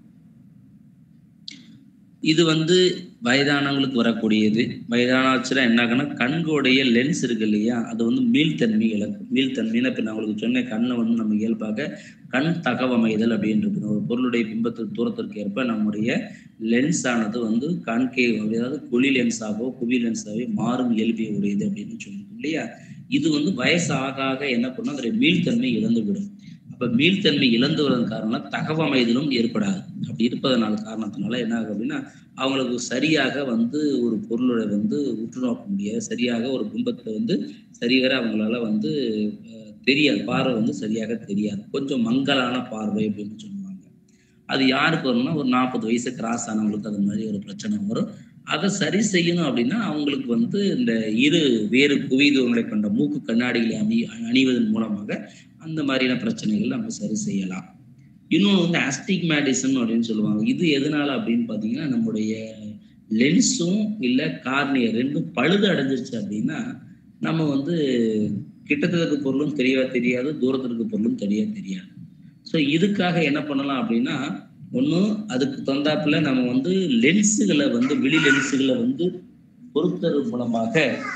இது வந்து வயதானவங்களுக்கு வரக்கூடியது வயதானாச்சுன்னா என்ன ஆகுன்னா கண்களுடைய லென்ஸ் இருக்கு இல்லையா அது வந்து மீள்தன்மை இழக்கும் மீள்தன்மைன்னா இப்போ நான் உங்களுக்கு சொன்னேன் கண்ணை வந்து நம்ம இயல்பாக கண் தகவமைதல் அப்படின்னு இருக்குது ஒரு பொருளுடைய பிம்பத்துக்கு தூரத்திற்கு ஏற்ப நம்முடைய லென்ஸ் ஆனது வந்து கான்கேவ் அதாவது குழி லென்ஸாகவோ குவி லென்ஸாகவோ மாறும் இயல்பை உடையது அப்படின்னு சொல்லுவோம் இல்லையா இது வந்து வயசு ஆக ஆக என்ன பண்ணும் அதோடைய மீள்தன்மை இழந்து விடும் அப்ப மீள்தன்மை இழந்து வருவதன் காரணம் தகவமைதலும் ஏற்படாது அப்படி இருப்பதனால காரணத்தினால என்ன ஆகும் அப்படின்னா அவங்களுக்கு சரியாக வந்து ஒரு பொருளோட வந்து உற்று நோக்க முடியாது சரியாக ஒரு பிம்பத்தை வந்து சரிவர அவங்களால வந்து அஹ், தெரியாது பார்வை வந்து சரியாக தெரியாது கொஞ்சம் மங்கலான பார்வை அப்படின்னு சொல்லுவாங்க அது யாருக்கு வரும்னா ஒரு நாற்பது வயசு கிராஸ் ஆனவங்களுக்கு அது மாதிரி ஒரு பிரச்சனை வரும் அதை சரி செய்யணும் அப்படின்னா அவங்களுக்கு வந்து இந்த இரு வேறு குவிதங்களை கொண்ட மூக்கு கண்ணாடிகளை அணி அணிவதன் மூலமாக அந்த மாதிரியான பிரச்சனைகள் நம்ம சரி செய்யலாம் இன்னொன்று வந்து ஆஸ்டிக்மேட்டிசம் அப்படின்னு சொல்லுவாங்க இது எதனால அப்படின்னு பார்த்தீங்கன்னா நம்முடைய லென்ஸும் இல்லை கார்னியர் ரெண்டும் பழுது அடைஞ்சிருச்சு அப்படின்னா நம்ம வந்து கிட்டத்தில் இருக்க பொருளும் தெரியவா தெரியாது தூரத்தில் இருக்க பொருளும் தெரிய தெரியாது ஸோ இதுக்காக என்ன பண்ணலாம் அப்படின்னா ஒன்றும் அதுக்கு தந்தாப்புல நம்ம வந்து லென்ஸுகளை வந்து விழி லென்ஸுகளை வந்து பொருத்தது மூலமாக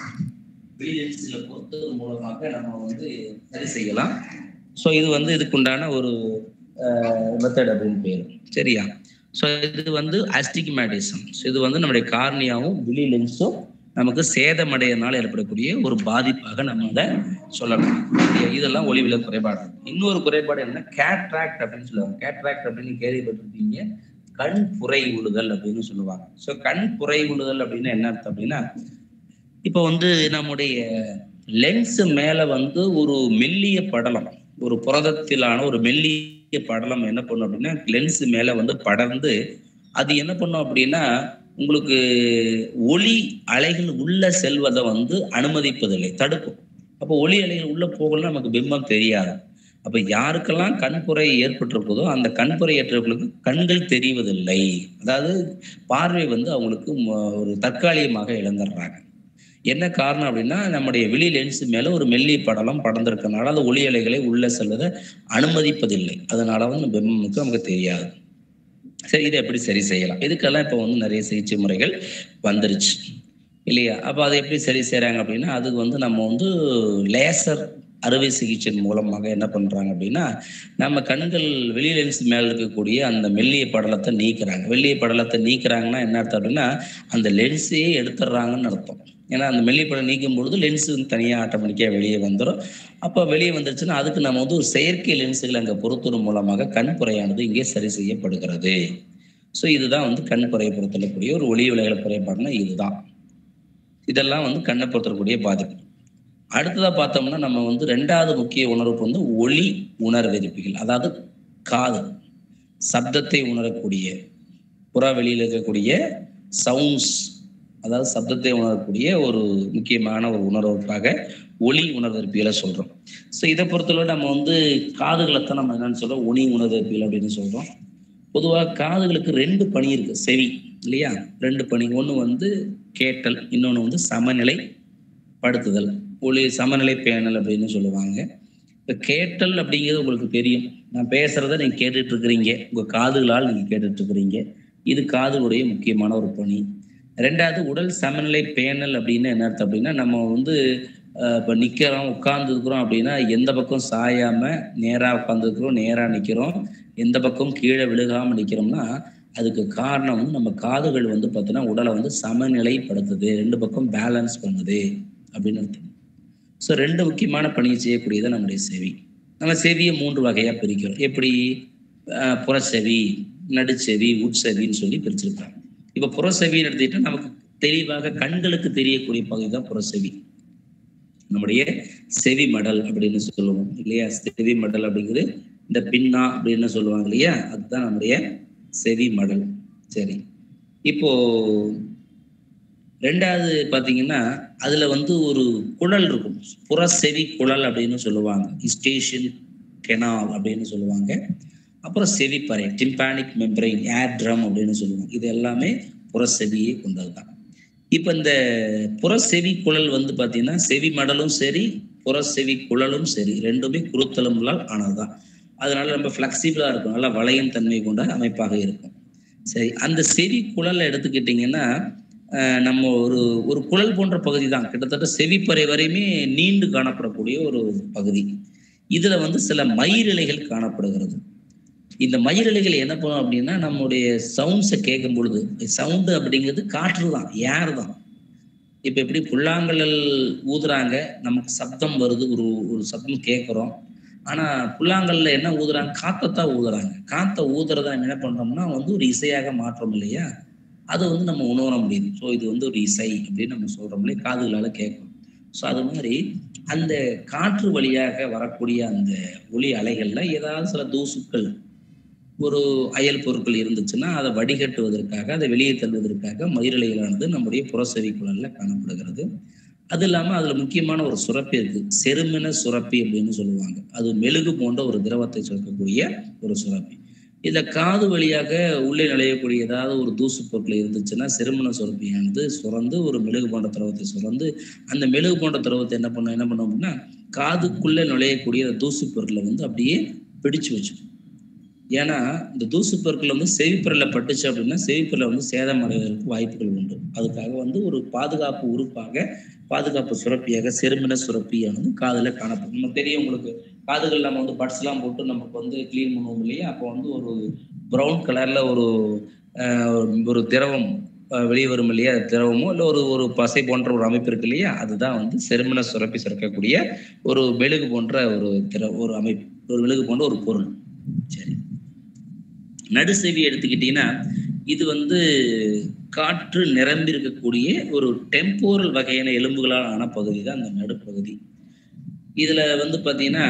விழி லென்ஸுகளை பொருத்தது மூலமாக நம்ம வந்து சரி செய்யலாம் ஸோ இது வந்து இதுக்குண்டான ஒரு மெத்தட் அப்படின்னு பேர் சரியா ஸோ இது வந்து அஸ்டிக்மேட்டிசம் ஸோ இது வந்து நம்முடைய கார்னியாவும் விழி லென்ஸும் நமக்கு சேதமடையனால ஏற்படக்கூடிய ஒரு பாதிப்பாக நம்ம அதை சொல்லலாம் சரியா? இதெல்லாம் ஒளிவில குறைபாடு இன்னொரு குறைபாடு என்ன கேட்ராக்ட் அப்படின்னு சொல்லுவாங்க கேட்ராக்ட் அப்படின்னு கேள்விப்பட்டிருப்பீங்க கண் புரை உழுதல் அப்படின்னு சொல்லுவாங்க ஸோ கண் புரை உழுதல் அப்படின்னு என்ன அர்த்தம் அப்படின்னா இப்போ வந்து நம்முடைய லென்ஸ் மேல வந்து ஒரு மெல்லிய படலம் ஒரு புரதத்திலான ஒரு மெல்லிய படலம் என்ன பண்ணும் அப்படின்னா லென்ஸ் மேல வந்து படர்ந்து அது என்ன பண்ணும் அப்படின்னா உங்களுக்கு ஒளி அலைகள் உள்ள செல்வதை வந்து அனுமதிப்பதில்லை தடுக்கும் அப்போ ஒளி அலைகள் உள்ள போகலாம் நமக்கு பிம்பம் தெரியாது அப்ப யாருக்கெல்லாம் கண்புரை ஏற்பட்டிருக்குதோ அந்த கண்புரை ஏற்றவர்களுக்கு கண்கள் தெரிவதில்லை அதாவது பார்வை வந்து அவங்களுக்கு ம- ஒரு தற்காலிகமாக இழந்துடுறாங்க என்ன காரணம் அப்படின்னா நம்முடைய விழி லென்ஸ் மேல ஒரு மெல்லிய படலம் படர்ந்திருக்கனால அந்த ஒளி அலைகளை உள்ள செல்வதை அனுமதிப்பதில்லை அதனால வந்து பிம்பமுக்கு நமக்கு தெரியாது சரி இதை எப்படி சரி செய்யலாம் இதுக்கெல்லாம் இப்போ வந்து நிறைய சிகிச்சை முறைகள் வந்துருச்சு இல்லையா அப்போ அதை எப்படி சரி செய்கிறாங்க அப்படின்னா அதுக்கு வந்து நம்ம வந்து லேசர் அறுவை சிகிச்சையின் மூலமாக என்ன பண்றாங்க அப்படின்னா நம்ம கண்கள் வெளி லென்ஸ் மேல இருக்கக்கூடிய அந்த மெல்லிய படலத்தை நீக்குறாங்க வெள்ளிய படலத்தை நீக்குறாங்கன்னா என்ன அர்த்தம் அப்படின்னா அந்த லென்ஸையே எடுத்துடுறாங்கன்னு அர்த்தம் ஏன்னா அந்த மெல்லிய படம் நீக்கும் பொழுது லென்ஸ் வந்து தனியாக ஆட்டோமேட்டிக்காக வெளியே வந்துடும் அப்போ வெளியே வந்துருச்சுன்னா அதுக்கு நம்ம வந்து ஒரு செயற்கை லென்ஸுகள் அங்கே பொருத்துவதன் மூலமாக கண் புறையானது இங்கே சரி செய்யப்படுகிறது ஸோ இதுதான் வந்து கண் புறையை பொறுத்தக்கூடிய ஒரு ஒளி விலகல் குறைபாடுனா இதுதான் இதெல்லாம் வந்து கண்ணை பொறுத்தக்கூடிய பாதிப்பு அடுத்ததா பார்த்தோம்னா நம்ம வந்து ரெண்டாவது முக்கிய உணர்வு வந்து ஒளி உணர்வெதிப்பிகள் அதாவது காது சப்தத்தை உணரக்கூடிய புற வெளியில் இருக்கக்கூடிய சவுண்ட்ஸ் அதாவது சப்தத்தை உணரக்கூடிய ஒரு முக்கியமான ஒரு உணர்வுக்காக ஒளி உணர்வெதிப்பிகளை சொல்றோம் ஸோ இதை பொறுத்தவரை நம்ம வந்து காதுகளைத்தான் நம்ம என்னன்னு சொல்றோம் ஒளி உணர்வெதிப்பிகள் அப்படின்னு சொல்றோம் பொதுவாக காதுகளுக்கு ரெண்டு பணி இருக்கு செவி இல்லையா ரெண்டு பணி ஒன்று வந்து கேட்டல் இன்னொன்று வந்து சமநிலை படுத்துதல் ஒளி சமநிலை பேணல் அப்படின்னு சொல்லுவாங்க இப்போ கேட்டல் அப்படிங்கிறது உங்களுக்கு தெரியும் நான் பேசுறத நீங்க கேட்டுட்டு இருக்கிறீங்க உங்க காதுகளால் நீங்க கேட்டுட்டு இருக்கிறீங்க இது காதுகளுடைய முக்கியமான ஒரு பணி ரெண்டாவது உடல் சமநிலை பேணல் அப்படின்னு என்ன அர்த்தம் அப்படின்னா நம்ம வந்து அஹ், இப்ப நிக்கிறோம் உட்கார்ந்து இருக்கிறோம் அப்படின்னா எந்த பக்கம் சாயாம நேரா உட்காந்துருக்கிறோம் நேரா நிக்கிறோம் எந்த பக்கம் கீழே விழுகாம நிக்கிறோம்னா அதுக்கு காரணம் வந்து நம்ம காதுகள் வந்து பார்த்தீங்கன்னா உடலை வந்து சமநிலைப்படுத்துது ரெண்டு பக்கம் பேலன்ஸ் பண்ணுது அப்படின்னு அர்த்தம் ஸோ ரெண்டு முக்கியமான பணியை செய்யக்கூடியது நம்முடைய செவி நம்ம செவியை மூன்று வகையா பிரிக்கிறோம் எப்படி அஹ், புறச்செவி நடுச்செவி உட்செவின்னு சொல்லி பிரிச்சிருக்காங்க இப்போ புறச்செவின்னு எடுத்துக்கிட்டா நமக்கு தெளிவாக கண்களுக்கு தெரியக்கூடிய பகுதி தான் புறச்செவி நம்முடைய செவி மடல் அப்படின்னு சொல்லுவோம் இல்லையா செவி மடல் அப்படிங்கிறது இந்த பின்னா அப்படின்னு சொல்லுவாங்க இல்லையா அதுதான் நம்முடைய செவி மடல் சரி இப்போ ரெண்டாவது பாத்தீங்கன்னா அதுல வந்து ஒரு குழல் இருக்கும் புறசெவி குழல் அப்படின்னு சொல்லுவாங்க ஸ்டேஷன் கெனால் அப்படின்னு சொல்லுவாங்க அப்புறம் செவிப்பறை டிம்பானிக் மெம்பரைன் ஏட்ரம் அப்படின்னு சொல்லுவாங்க இது எல்லாமே புறசெவியை கொண்டதுதான் இப்ப இந்த புறசெவி குழல் வந்து பாத்தீங்கன்னா செவி மடலும் சரி புறசெவி குழலும் சரி ரெண்டுமே குருத்தலும்களால் ஆனதுதான் அதனால ரொம்ப ஃபிளெக்சிபிளா இருக்கும் நல்லா வளையும் தன்மை கொண்ட அமைப்பாக இருக்கும் சரி அந்த செவி குழலை எடுத்துக்கிட்டிங்கன்னா அஹ், நம்ம ஒரு ஒரு குழல் போன்ற பகுதி தான் கிட்டத்தட்ட செவிப்பறை வரையுமே நீண்டு காணப்படக்கூடிய ஒரு பகுதி இதுல வந்து சில மயிரிழைகள் காணப்படுகிறது இந்த மயிரிழைகள் என்ன பண்ணும் அப்படின்னா நம்முடைய சவுண்ட்ஸை கேட்கும் பொழுது சவுண்டு அப்படிங்கிறது காற்று தான் ஏர் தான் இப்ப எப்படி புல்லாங்கல் ஊதுறாங்க நமக்கு சப்தம் வருது ஒரு ஒரு சப்தம் கேட்குறோம் ஆனா புல்லாங்கல்ல என்ன ஊதுறாங்க காத்தைத்தான் ஊதுறாங்க காத்தை ஊதுறத நம்ம என்ன பண்றோம்னா வந்து ஒரு இசையாக மாற்றோம் இல்லையா அது வந்து நம்ம உணர முடியுது ஸோ இது வந்து ஒரு இசை அப்படின்னு நம்ம சொல்றோம் இல்லையா காதுகளால கேட்கும் ஸோ அது மாதிரி அந்த காற்று வழியாக வரக்கூடிய அந்த ஒளி அலைகள்ல ஏதாவது சில தூசுக்கள் ஒரு அயல் பொருட்கள் இருந்துச்சுன்னா அதை வடிகட்டுவதற்காக அதை வெளியே தள்ளுவதற்காக மயிரிழைகளானது நம்முடைய புறசெவி குழல்ல காணப்படுகிறது அது இல்லாம அதுல முக்கியமான ஒரு சுரப்பி இருக்கு செருமின சுரப்பி அப்படின்னு சொல்லுவாங்க அது மெழுகு போன்ற ஒரு திரவத்தை சுரக்கக்கூடிய ஒரு சுரப்பி இந்த காது வழியாக உள்ளே நுழையக்கூடிய ஏதாவது ஒரு தூசு பொருட்கள் இருந்துச்சுன்னா செருமன சுரப்பியானது சுரந்து ஒரு மெழுகு போன்ற திரவத்தை சுரந்து அந்த மெழுகு போன்ற திரவத்தை என்ன பண்ணும் என்ன பண்ணும் அப்படின்னா காதுக்குள்ளே நுழையக்கூடிய அந்த தூசு பொருட்களை வந்து அப்படியே பிடிச்சு வச்சுக்கும் ஏன்னா இந்த தூசு பொருட்கள் வந்து செவிப்பறையில் பட்டுச்சு அப்படின்னா செவிப்பறையில் வந்து சேதம் அடைவதற்கு வாய்ப்புகள் உண்டு அதுக்காக வந்து ஒரு பாதுகாப்பு உறுப்பாக பாதுகாப்பு சுரப்பியாக செருமின சுரப்பியானது காதுல காணப்படும் நமக்கு தெரியும் உங்களுக்கு காதுகள் நம்ம வந்து பட்ஸ் எல்லாம் போட்டு நமக்கு வந்து க்ளீன் பண்ணுவோம் இல்லையா அப்போ வந்து ஒரு ப்ரௌன் கலர்ல ஒரு ஆஹ், ஒரு திரவம் ஆஹ், வெளியே வரும் இல்லையா திரவமோ இல்லை ஒரு ஒரு பசை போன்ற ஒரு அமைப்பு இருக்கு இல்லையா அதுதான் வந்து செருமின சுரப்பி சுரக்கக்கூடிய ஒரு மெழுகு போன்ற ஒரு திர ஒரு அமைப்பு ஒரு மெழுகு போன்ற ஒரு பொருள் சரி நடுசெவி எடுத்துக்கிட்டீங்கன்னா இது வந்து காற்று நிரம்பி இருக்கக்கூடிய ஒரு டெம்போரல் வகையான எலும்புகளால் ஆன பகுதி தான் அந்த நடுப்பகுதி இதுல வந்து பாத்தீங்கன்னா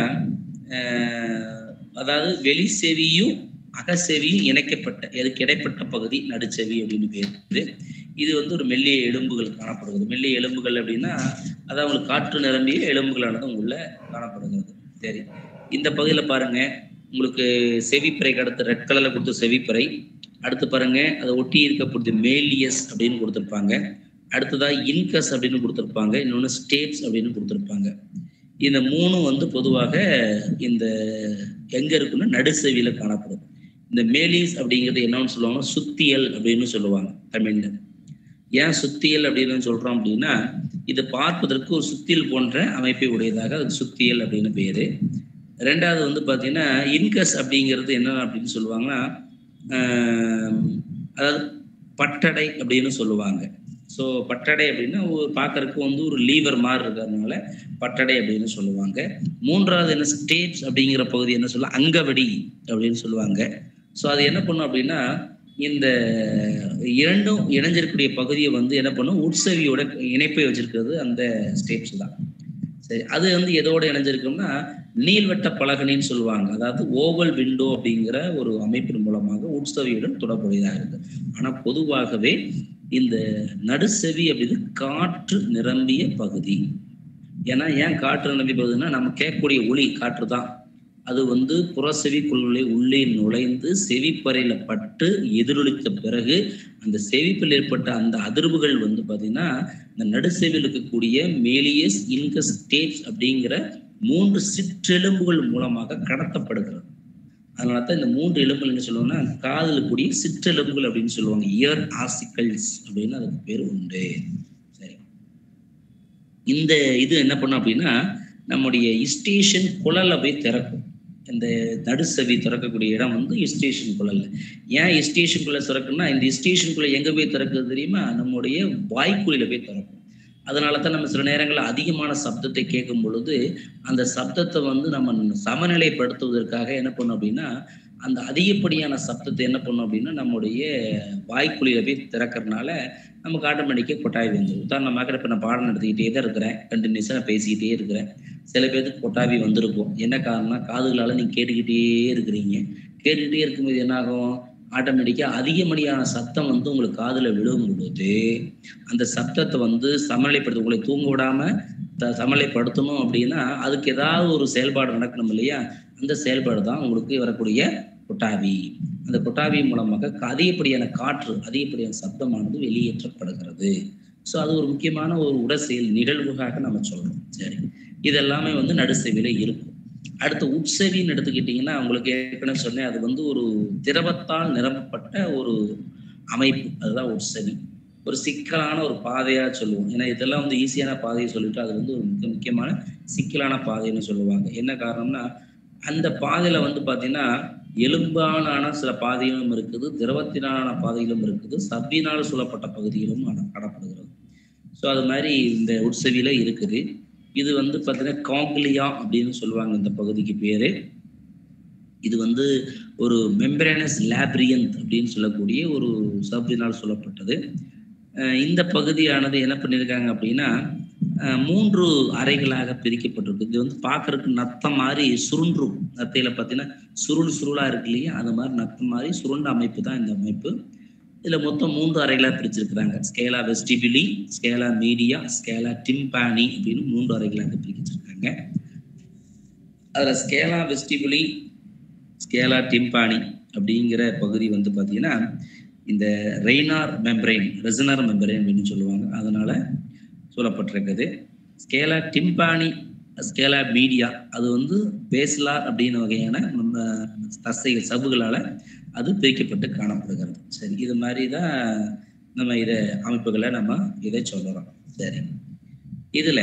ஆஹ், அதாவது வெளி செவியும் அகசெவியும் இணைக்கப்பட்ட எதுக்கு இடைப்பட்ட பகுதி நடுச்செவி அப்படின்னு பேரு இது வந்து ஒரு மெல்லிய எலும்புகள் காணப்படுகிறது மெல்லிய எலும்புகள் அப்படின்னா அதாவது உங்களுக்கு காற்று நிரம்பிய எலும்புகளானது உள்ள காணப்படுகிறது சரி இந்த பகுதியில பாருங்க உங்களுக்கு செவிப்பறைக்கு அடுத்து ரெட் கலர்ல கொடுத்த செவிப்பறை அடுத்து பாருங்க அதை ஒட்டி இருக்கக்கூடிய மேலியஸ் அப்படின்னு கொடுத்துருப்பாங்க அடுத்ததா இன்கஸ் அப்படின்னு கொடுத்துருப்பாங்க இன்னொன்று ஸ்டேட்ஸ் அப்படின்னு கொடுத்துருப்பாங்க இந்த மூணும் வந்து பொதுவாக இந்த எங்க இருக்குன்னா நடுசெவியில காணப்படும் இந்த மேலிஸ் அப்படிங்கிறது என்னன்னு சொல்லுவாங்க சுத்தியல் அப்படின்னு சொல்லுவாங்க தமிழ்ல ஏன் சுத்தியல் அப்படின்னு சொல்றோம் அப்படின்னா இது பார்ப்பதற்கு ஒரு சுத்தியல் போன்ற அமைப்பை உடையதாக அதுக்கு சுத்தியல் அப்படின்னு பேரு ரெண்டாவது வந்து பார்த்தீங்கன்னா இன்கஸ் அப்படிங்கிறது என்ன அப்படின்னு சொல்லுவாங்கன்னா ஆஹ், அதாவது பட்டடை அப்படின்னு சொல்லுவாங்க ஸோ பட்டடை அப்படின்னா ஒரு பார்க்கறதுக்கு வந்து ஒரு லீவர் மாதிரி இருக்கிறதுனால பட்டடை அப்படின்னு சொல்லுவாங்க மூன்றாவது என்ன ஸ்டேப்ஸ் அப்படிங்கிற பகுதி என்ன சொல்ல அங்கவடி அப்படின்னு சொல்லுவாங்க ஸோ அது என்ன பண்ணும் அப்படின்னா இந்த இரண்டும் இணைஞ்சிருக்கக்கூடிய பகுதியை வந்து என்ன பண்ணும் உட்சவியோட இணைப்பை வச்சிருக்கிறது அந்த ஸ்டேப்ஸ் தான் சரி அது வந்து எதோட இணைஞ்சிருக்கும்னா நீள்வட்ட பலகணின்னு சொல்லுவாங்க அதாவது ஓவல் விண்டோ அப்படிங்கிற ஒரு அமைப்பின் மூலமாக உட்சவியுடன் தொடர்புடையதாக இருக்கு ஆனா பொதுவாகவே இந்த நடுசெவி அப்படிது காற்று நிரம்பிய பகுதி ஏன்னா ஏன் காற்று நிரம்பிய பகுதினா நம்ம கேட்கக்கூடிய ஒளி காற்று தான் அது வந்து புறசெவிக்குள்ளே உள்ளே நுழைந்து செவிப்பறையில பட்டு எதிரொலித்த பிறகு அந்த செவிப்பில் ஏற்பட்ட அந்த அதிர்வுகள் வந்து பாத்தீங்கன்னா இந்த நடுசெவியில் இருக்கக்கூடிய மேலியஸ் இன்கஸ் டேப்ஸ் அப்படிங்கிற மூன்று சிற்றெலும்புகள் மூலமாக கடத்தப்படுகிறது அதனால தான் இந்த மூன்று எலும்புகள் என்ன சொல்லுவாங்கன்னா காதில் கூடிய சிற்றெலும்புகள் அப்படின்னு சொல்லுவாங்க இயர் ஆசிக்கல்ஸ் அப்படின்னு அதுக்கு பேர் உண்டு சரி இந்த இது என்ன பண்ணும் அப்படின்னா நம்முடைய ஸ்டேஷன் குழலை போய் திறக்கும் இந்த நடுசவி திறக்கக்கூடிய இடம் வந்து ஸ்டேஷன் குழல்ல ஏன் ஸ்டேஷன் குள்ள திறக்குன்னா இந்த ஸ்டேஷன் குள்ள எங்க போய் திறக்குது தெரியுமா நம்முடைய வாய்க்குழியில போய் திறக்கும் அதனால தான் நம்ம சில நேரங்களில் அதிகமான சப்தத்தை கேட்கும் பொழுது அந்த சப்தத்தை வந்து நம்ம சமநிலைப்படுத்துவதற்காக என்ன பண்ணோம் அப்படின்னா அந்த அதிகப்படியான சப்தத்தை என்ன பண்ணோம் அப்படின்னா நம்முடைய வாய்க்குழியில போய் திறக்கறதுனால நமக்கு ஆட்டோமேட்டிக்காக கொட்டாவி வந்துடும் உதாரணமாக இப்போ நான் பாடம் நடத்திக்கிட்டே தான் இருக்கிறேன் கண்டினியூஸாக நான் பேசிக்கிட்டே இருக்கிறேன் சில பேருக்கு கொட்டாவி வந்திருக்கும் என்ன காரணம்னா காதுகளால் நீங்கள் கேட்டுக்கிட்டே இருக்கிறீங்க கேட்டுக்கிட்டே இருக்கும்போது என்னாகும் ஆட்டோமேட்டிக்காக அதிகமடியான சத்தம் வந்து உங்களுக்கு காதில் விழும் பொழுது அந்த சத்தத்தை வந்து சமநிலைப்படுத்த உங்களை தூங்க விடாம த சமநிலைப்படுத்தணும் அப்படின்னா அதுக்கு ஏதாவது ஒரு செயல்பாடு நடக்கணும் இல்லையா அந்த செயல்பாடு தான் உங்களுக்கு வரக்கூடிய கொட்டாவி அந்த கொட்டாவி மூலமாக அதிகப்படியான காற்று அதிகப்படியான சப்தமானது வெளியேற்றப்படுகிறது ஸோ அது ஒரு முக்கியமான ஒரு உடற்செயல் நிகழ்வுகாக நம்ம சொல்றோம் சரி இதெல்லாமே வந்து நடுசெவியில இருக்கும் அடுத்து உட்செவின்னு எடுத்துக்கிட்டிங்கன்னா உங்களுக்கு ஏற்கனவே சொன்னேன் அது வந்து ஒரு திரவத்தால் நிரப்பப்பட்ட ஒரு அமைப்பு அதுதான் உட்செவி ஒரு சிக்கலான ஒரு பாதையா சொல்லுவோம் ஏன்னா இதெல்லாம் வந்து ஈஸியான பாதையை சொல்லிட்டு அது வந்து ஒரு மிக முக்கியமான சிக்கலான பாதைன்னு சொல்லுவாங்க என்ன காரணம்னா அந்த பாதையில வந்து பாத்தீங்கன்னா எலும்பாலான சில பாதைகளும் இருக்குது திரவத்தினாலான பாதைகளும் இருக்குது சவ்வினால் சூழப்பட்ட பகுதிகளும் காண- காணப்படுகிறது ஸோ அது மாதிரி இந்த உட்செவியில இருக்குது இது வந்து பார்த்தீங்கன்னா காங்க்லியா அப்படின்னு சொல்லுவாங்க இந்த பகுதிக்கு பேரு இது வந்து ஒரு மெம்பரேனஸ் லேப்ரியந்த் அப்படின்னு சொல்லக்கூடிய ஒரு சப்ரினால் சொல்லப்பட்டது அஹ் இந்த பகுதியானது என்ன பண்ணியிருக்காங்க அப்படின்னா அஹ் மூன்று அறைகளாக பிரிக்கப்பட்டிருக்கு இது வந்து பார்க்கறதுக்கு நத்தம் மாதிரி சுருண்டும் நத்தையில பார்த்தீங்கன்னா சுருள் சுருளா இருக்கு இல்லையா அது மாதிரி நத்தம் மாதிரி சுருண்ட அமைப்பு தான் இந்த அமைப்பு இதுல மொத்தம் மூன்று அறைகளா பிரிச்சிருக்கிறாங்க ஸ்கேலா வெஸ்டிபிலி ஸ்கேலா மீடியா ஸ்கேலா டிம்பானி அப்படின்னு மூன்று அறைகளாக பிரிச்சிருக்காங்க அதுல ஸ்கேலா வெஸ்டிபிலி ஸ்கேலா டிம்பானி அப்படிங்கிற பகுதி வந்து பாத்தீங்கன்னா இந்த ரெய்னார் மெம்பரைன் ரெசனர் மெம்பரைன் அப்படின்னு சொல்லுவாங்க அதனால சொல்லப்பட்டிருக்குது ஸ்கேலா டிம்பானி ஸ்கேலா மீடியா அது வந்து பேஸ்லார் அப்படின்னு வகையான நம்ம தசைகள் சபுகளால அது பிரிக்கப்பட்டு காணப்படுகிறது சரி இது மாதிரி தான் நம்ம இதை அமைப்புகளை நம்ம இதை சொல்றோம் சரி இதுல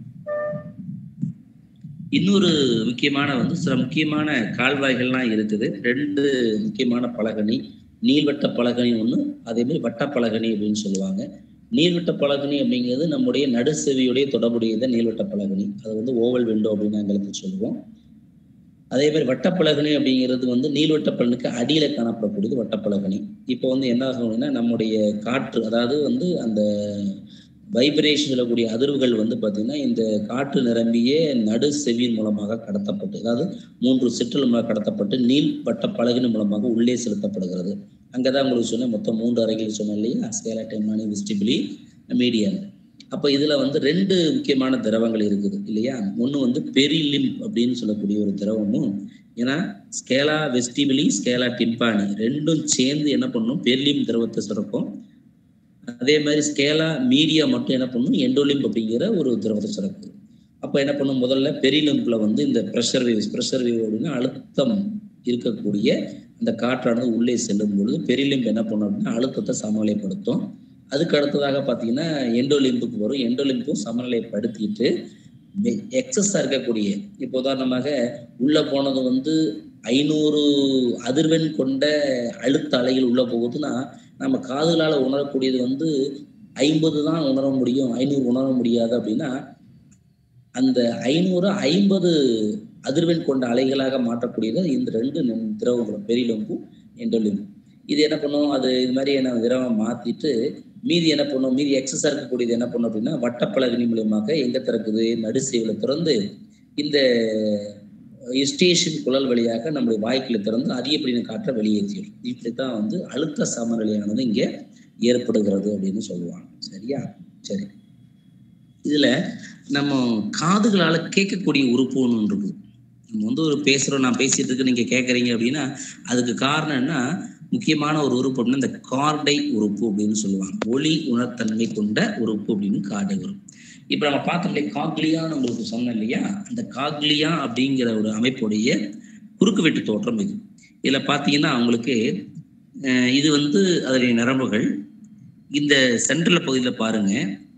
இன்னொரு முக்கியமான வந்து சில முக்கியமான கால்வாய்கள்லாம் இருக்குது ரெண்டு முக்கியமான பலகனி நீள்வட்ட பலகனி ஒன்று அதே மாதிரி வட்ட பலகனி அப்படின்னு சொல்லுவாங்க நீள்வட்ட பலகனி அப்படிங்கிறது நம்முடைய நடுசெவியுடைய தொடர்புடையது நீள்வட்ட பலகனி அது வந்து ஓவல் விண்டோ அப்படின்னு எங்களுக்கு சொல்லுவோம் அதே மாதிரி வட்டப்பலகனி அப்படிங்கிறது வந்து நீள்வட்ட பலனுக்கு அடியில காணப்படக்கூடியது வட்டப்பலகனி இப்போ வந்து என்ன ஆகும்னா நம்முடைய காற்று அதாவது வந்து அந்த வைப்ரேஷன் சொல்லக்கூடிய அதிர்வுகள் வந்து பார்த்தீங்கன்னா இந்த காற்று நிரம்பிய நடு செவியின் மூலமாக கடத்தப்பட்டு அதாவது மூன்று சிற்றல் மூலம் கடத்தப்பட்டு நீள் வட்ட பலகின் மூலமாக உள்ளே செலுத்தப்படுகிறது அங்கதான் உங்களுக்கு சொன்னேன் மொத்தம் மூன்று அறைகள் சொன்னேன் இல்லையா ஸ்கேலா டைமானி விஸ்டிபிலி மீடியன் அப்போ இதுல வந்து ரெண்டு முக்கியமான திரவங்கள் இருக்குது இல்லையா ஒன்று வந்து பெரிலிம் அப்படின்னு சொல்லக்கூடிய ஒரு திரவமும் ஏன்னா ஸ்கேலா வெஸ்டிபிலி ஸ்கேலா டிம்பானி ரெண்டும் சேர்ந்து என்ன பண்ணும் பெர்லிம் திரவத்தை சுரக்கும் அதே மாதிரி ஸ்கேலா மீடியா மட்டும் என்ன பண்ணும் எண்டோலிம் அப்படிங்கிற ஒரு திரவத்தை சுரக்குது அப்போ என்ன பண்ணும் முதல்ல பெரிலிம்பில் வந்து இந்த ப்ரெஷர் வேவ்ஸ் ப்ரெஷர் வேவ் அப்படின்னா அழுத்தம் இருக்கக்கூடிய அந்த காற்றானது உள்ளே செல்லும் பொழுது பெரிலிம்பு என்ன பண்ணும் அப்படின்னா அழுத்தத்தை சமநிலைப்படுத்தும் அதுக்கு அடுத்ததாக பார்த்தீங்கன்னா எண்டோலிம்புக்கு வரும் எண்டோலிம்பும் சமநிலைப்படுத்திட்டு எக்ஸஸாக இருக்கக்கூடிய இப்போ உதாரணமாக உள்ள போனது வந்து ஐநூறு அதிர்வெண் கொண்ட அழுத்த அலைகள் உள்ள போகுதுன்னா நம்ம காதுகளால் உணரக்கூடியது வந்து ஐம்பது தான் உணர முடியும் ஐநூறு உணர முடியாது அப்படின்னா அந்த ஐநூறு ஐம்பது அதிர்வெண் கொண்ட அலைகளாக மாற்றக்கூடியது இந்த ரெண்டு நெ- திரவங்களும் பெரிலம்பும் எண்டோலிம்பும் இது என்ன பண்ணும் அது இது மாதிரி என்ன திரவம் மாத்திட்டு மீதி என்ன பண்ணும் மீதி எக்ஸஸா இருக்கக்கூடியது என்ன பண்ணும் அப்படின்னா வட்டப்பலகனி மூலியமாக எங்க திறக்குது நடுசேவில திறந்து இந்த ஸ்டேஷன் குழல் வழியாக நம்முடைய வாய்க்குள்ள திறந்து அதிகப்படின காற்றை வெளியேற்றிடும் இப்படித்தான் வந்து அழுத்த சமநிலையானது இங்க ஏற்படுகிறது அப்படின்னு சொல்லுவாங்க சரியா சரி இதுல நம்ம காதுகளால கேட்கக்கூடிய உறுப்பு ஒன்று இருக்குது நம்ம வந்து ஒரு பேசுறோம் நான் பேசிட்டு இருக்கு நீங்க கேட்குறீங்க அப்படின்னா அதுக்கு காரணம் என்ன முக்கியமான ஒரு உறுப்பு அப்படின்னா இந்த கார்டை உறுப்பு அப்படின்னு சொல்லுவாங்க ஒளி உணர்த்தன்மை கொண்ட உறுப்பு அப்படின்னு கார்டை உறுப்பு இப்போ நம்ம பார்த்தோம் இல்லையா காக்லியான்னு உங்களுக்கு சொன்னேன் இல்லையா அந்த காக்லியா அப்படிங்கிற ஒரு அமைப்புடைய குறுக்கு வெட்டு தோற்றம் இது இதுல பார்த்தீங்கன்னா அவங்களுக்கு அஹ், இது வந்து அதனுடைய நரம்புகள் இந்த சென்ட்ரல் பகுதியில் பாருங்க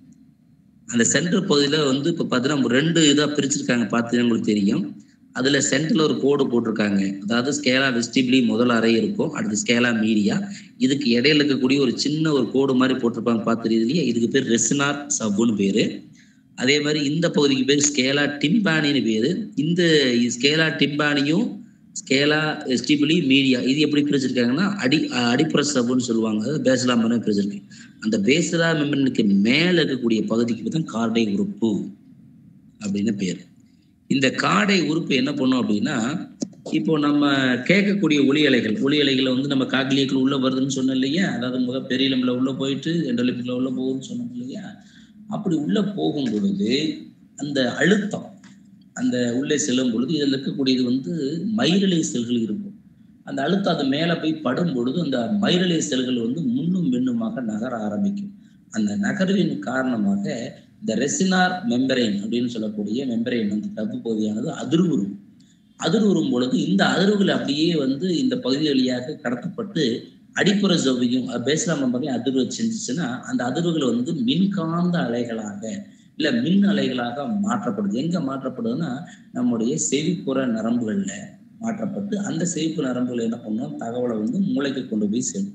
அந்த சென்ட்ரல் பகுதியில் வந்து இப்போ பார்த்தீங்கன்னா ரெண்டு இதாக பிரிச்சிருக்காங்க பார்த்தீங்கன்னா உங்களுக்கு தெரியும் அதுல சென்டர்ல ஒரு கோடு போட்டிருக்காங்க அதாவது ஸ்கேலா வெஸ்டிபிளி முதல் அறை இருக்கும் அடுத்து ஸ்கேலா மீடியா இதுக்கு இடையில இருக்கக்கூடிய ஒரு சின்ன ஒரு கோடு மாதிரி போட்டிருப்பாங்க பார்த்து இல்லையா இதுக்கு பேர் ரெசினார் சப்புன்னு பேரு அதே மாதிரி இந்த பகுதிக்கு பேர் ஸ்கேலா டிம்பானின்னு பேரு இந்த ஸ்கேலா டிம்பானியும் ஸ்கேலா வெஸ்டிபிளி மீடியா இது எப்படி பிரிச்சிருக்காங்கன்னா அடி அடிப்புற சப்புன்னு சொல்லுவாங்க பேசலா மெம்பரன் பிரிச்சிருக்கு அந்த பேசலா மெம்பரனுக்கு மேல இருக்கக்கூடிய பகுதிக்கு தான் கார்டை உறுப்பு அப்படின்னு பேர் இந்த காடை உறுப்பு என்ன பண்ணும் அப்படின்னா இப்போ நம்ம கேட்கக்கூடிய ஒளி அலைகள் ஒளி அலைகளை வந்து நம்ம காக்லியக்குள்ள உள்ள வருதுன்னு சொன்னோம் இல்லையா அதாவது முத பெரியலம்புல உள்ள போயிட்டு எண்டலிம்பில் உள்ள போகுதுன்னு சொன்னோம் இல்லையா அப்படி உள்ள போகும் பொழுது அந்த அழுத்தம் அந்த உள்ளே செல்லும் பொழுது இதில் இருக்கக்கூடியது வந்து மயிரலை செல்கள் இருக்கும் அந்த அழுத்தம் அது மேலே போய் படும் பொழுது அந்த மயிரலை செல்கள் வந்து முன்னும் பின்னுமாக நகர ஆரம்பிக்கும் அந்த நகர்வின் காரணமாக இந்த ரெசினார் மெம்பரைன் அப்படின்னு சொல்லக்கூடிய மெம்பரைன் அந்த டப்பு பகுதியானது அதிர்வுறும் அதிர்வுறும் பொழுது இந்த அதிர்வுகள் அப்படியே வந்து இந்த பகுதி வழியாக கடத்தப்பட்டு அடிப்புற ஜவ்வியும் பேசலாம் மெம்பரையும் அதிர்வு செஞ்சுச்சுன்னா அந்த அதிர்வுகள் வந்து மின்காந்த அலைகளாக இல்ல மின் அலைகளாக மாற்றப்படுது எங்க மாற்றப்படுதுன்னா நம்முடைய செவிப்புற நரம்புகள்ல மாற்றப்பட்டு அந்த செவிப்பு நரம்புகள் என்ன பண்ணும் தகவலை வந்து மூளைக்கு கொண்டு போய் சேரும்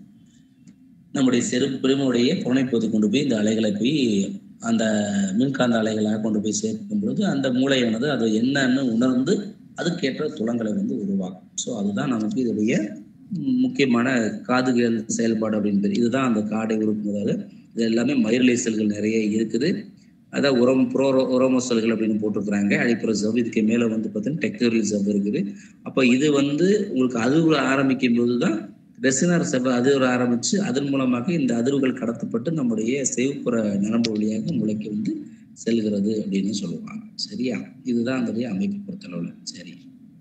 நம்முடைய செரு பெருமையுடைய புனைப்பகுதி கொண்டு போய் இந்த அலைகளை போய் அந்த மின்காந்த அலைகளாக கொண்டு போய் சேர்க்கும் பொழுது அந்த மூளையானது அது என்னன்னு உணர்ந்து அதுக்கேற்ற துளங்களை வந்து உருவாக்கும் ஸோ அதுதான் நமக்கு இதோடைய ம், முக்கியமான காதுகள் செயல்பாடு அப்படின்னு பேர் இதுதான் அந்த காடை உறுப்பு அதாவது இது எல்லாமே மயிரலை செல்கள் நிறைய இருக்குது அதான் உரம் ப்ரோ உரோமோ செல்கள் அப்படின்னு போட்டிருக்கிறாங்க அடிப்புற ஜவ் இதுக்கு மேலே வந்து பார்த்தீங்கன்னா டெக்டோரியல் ஜவ் இருக்குது அப்போ இது வந்து உங்களுக்கு அதிர்வு ஆரம்பிக்கும் போது தான் ரெசினார் செவ அதிர்வு ஆரம்பிச்சு அதன் மூலமாக இந்த அதிர்வுகள் கடத்தப்பட்டு நம்முடைய செவுப்புற நரம்பு வழியாக மூளைக்கு வந்து செல்கிறது அப்படின்னு சொல்லுவாங்க சரியா இதுதான் அதனுடைய அமைப்பு பொறுத்தளவுல சரி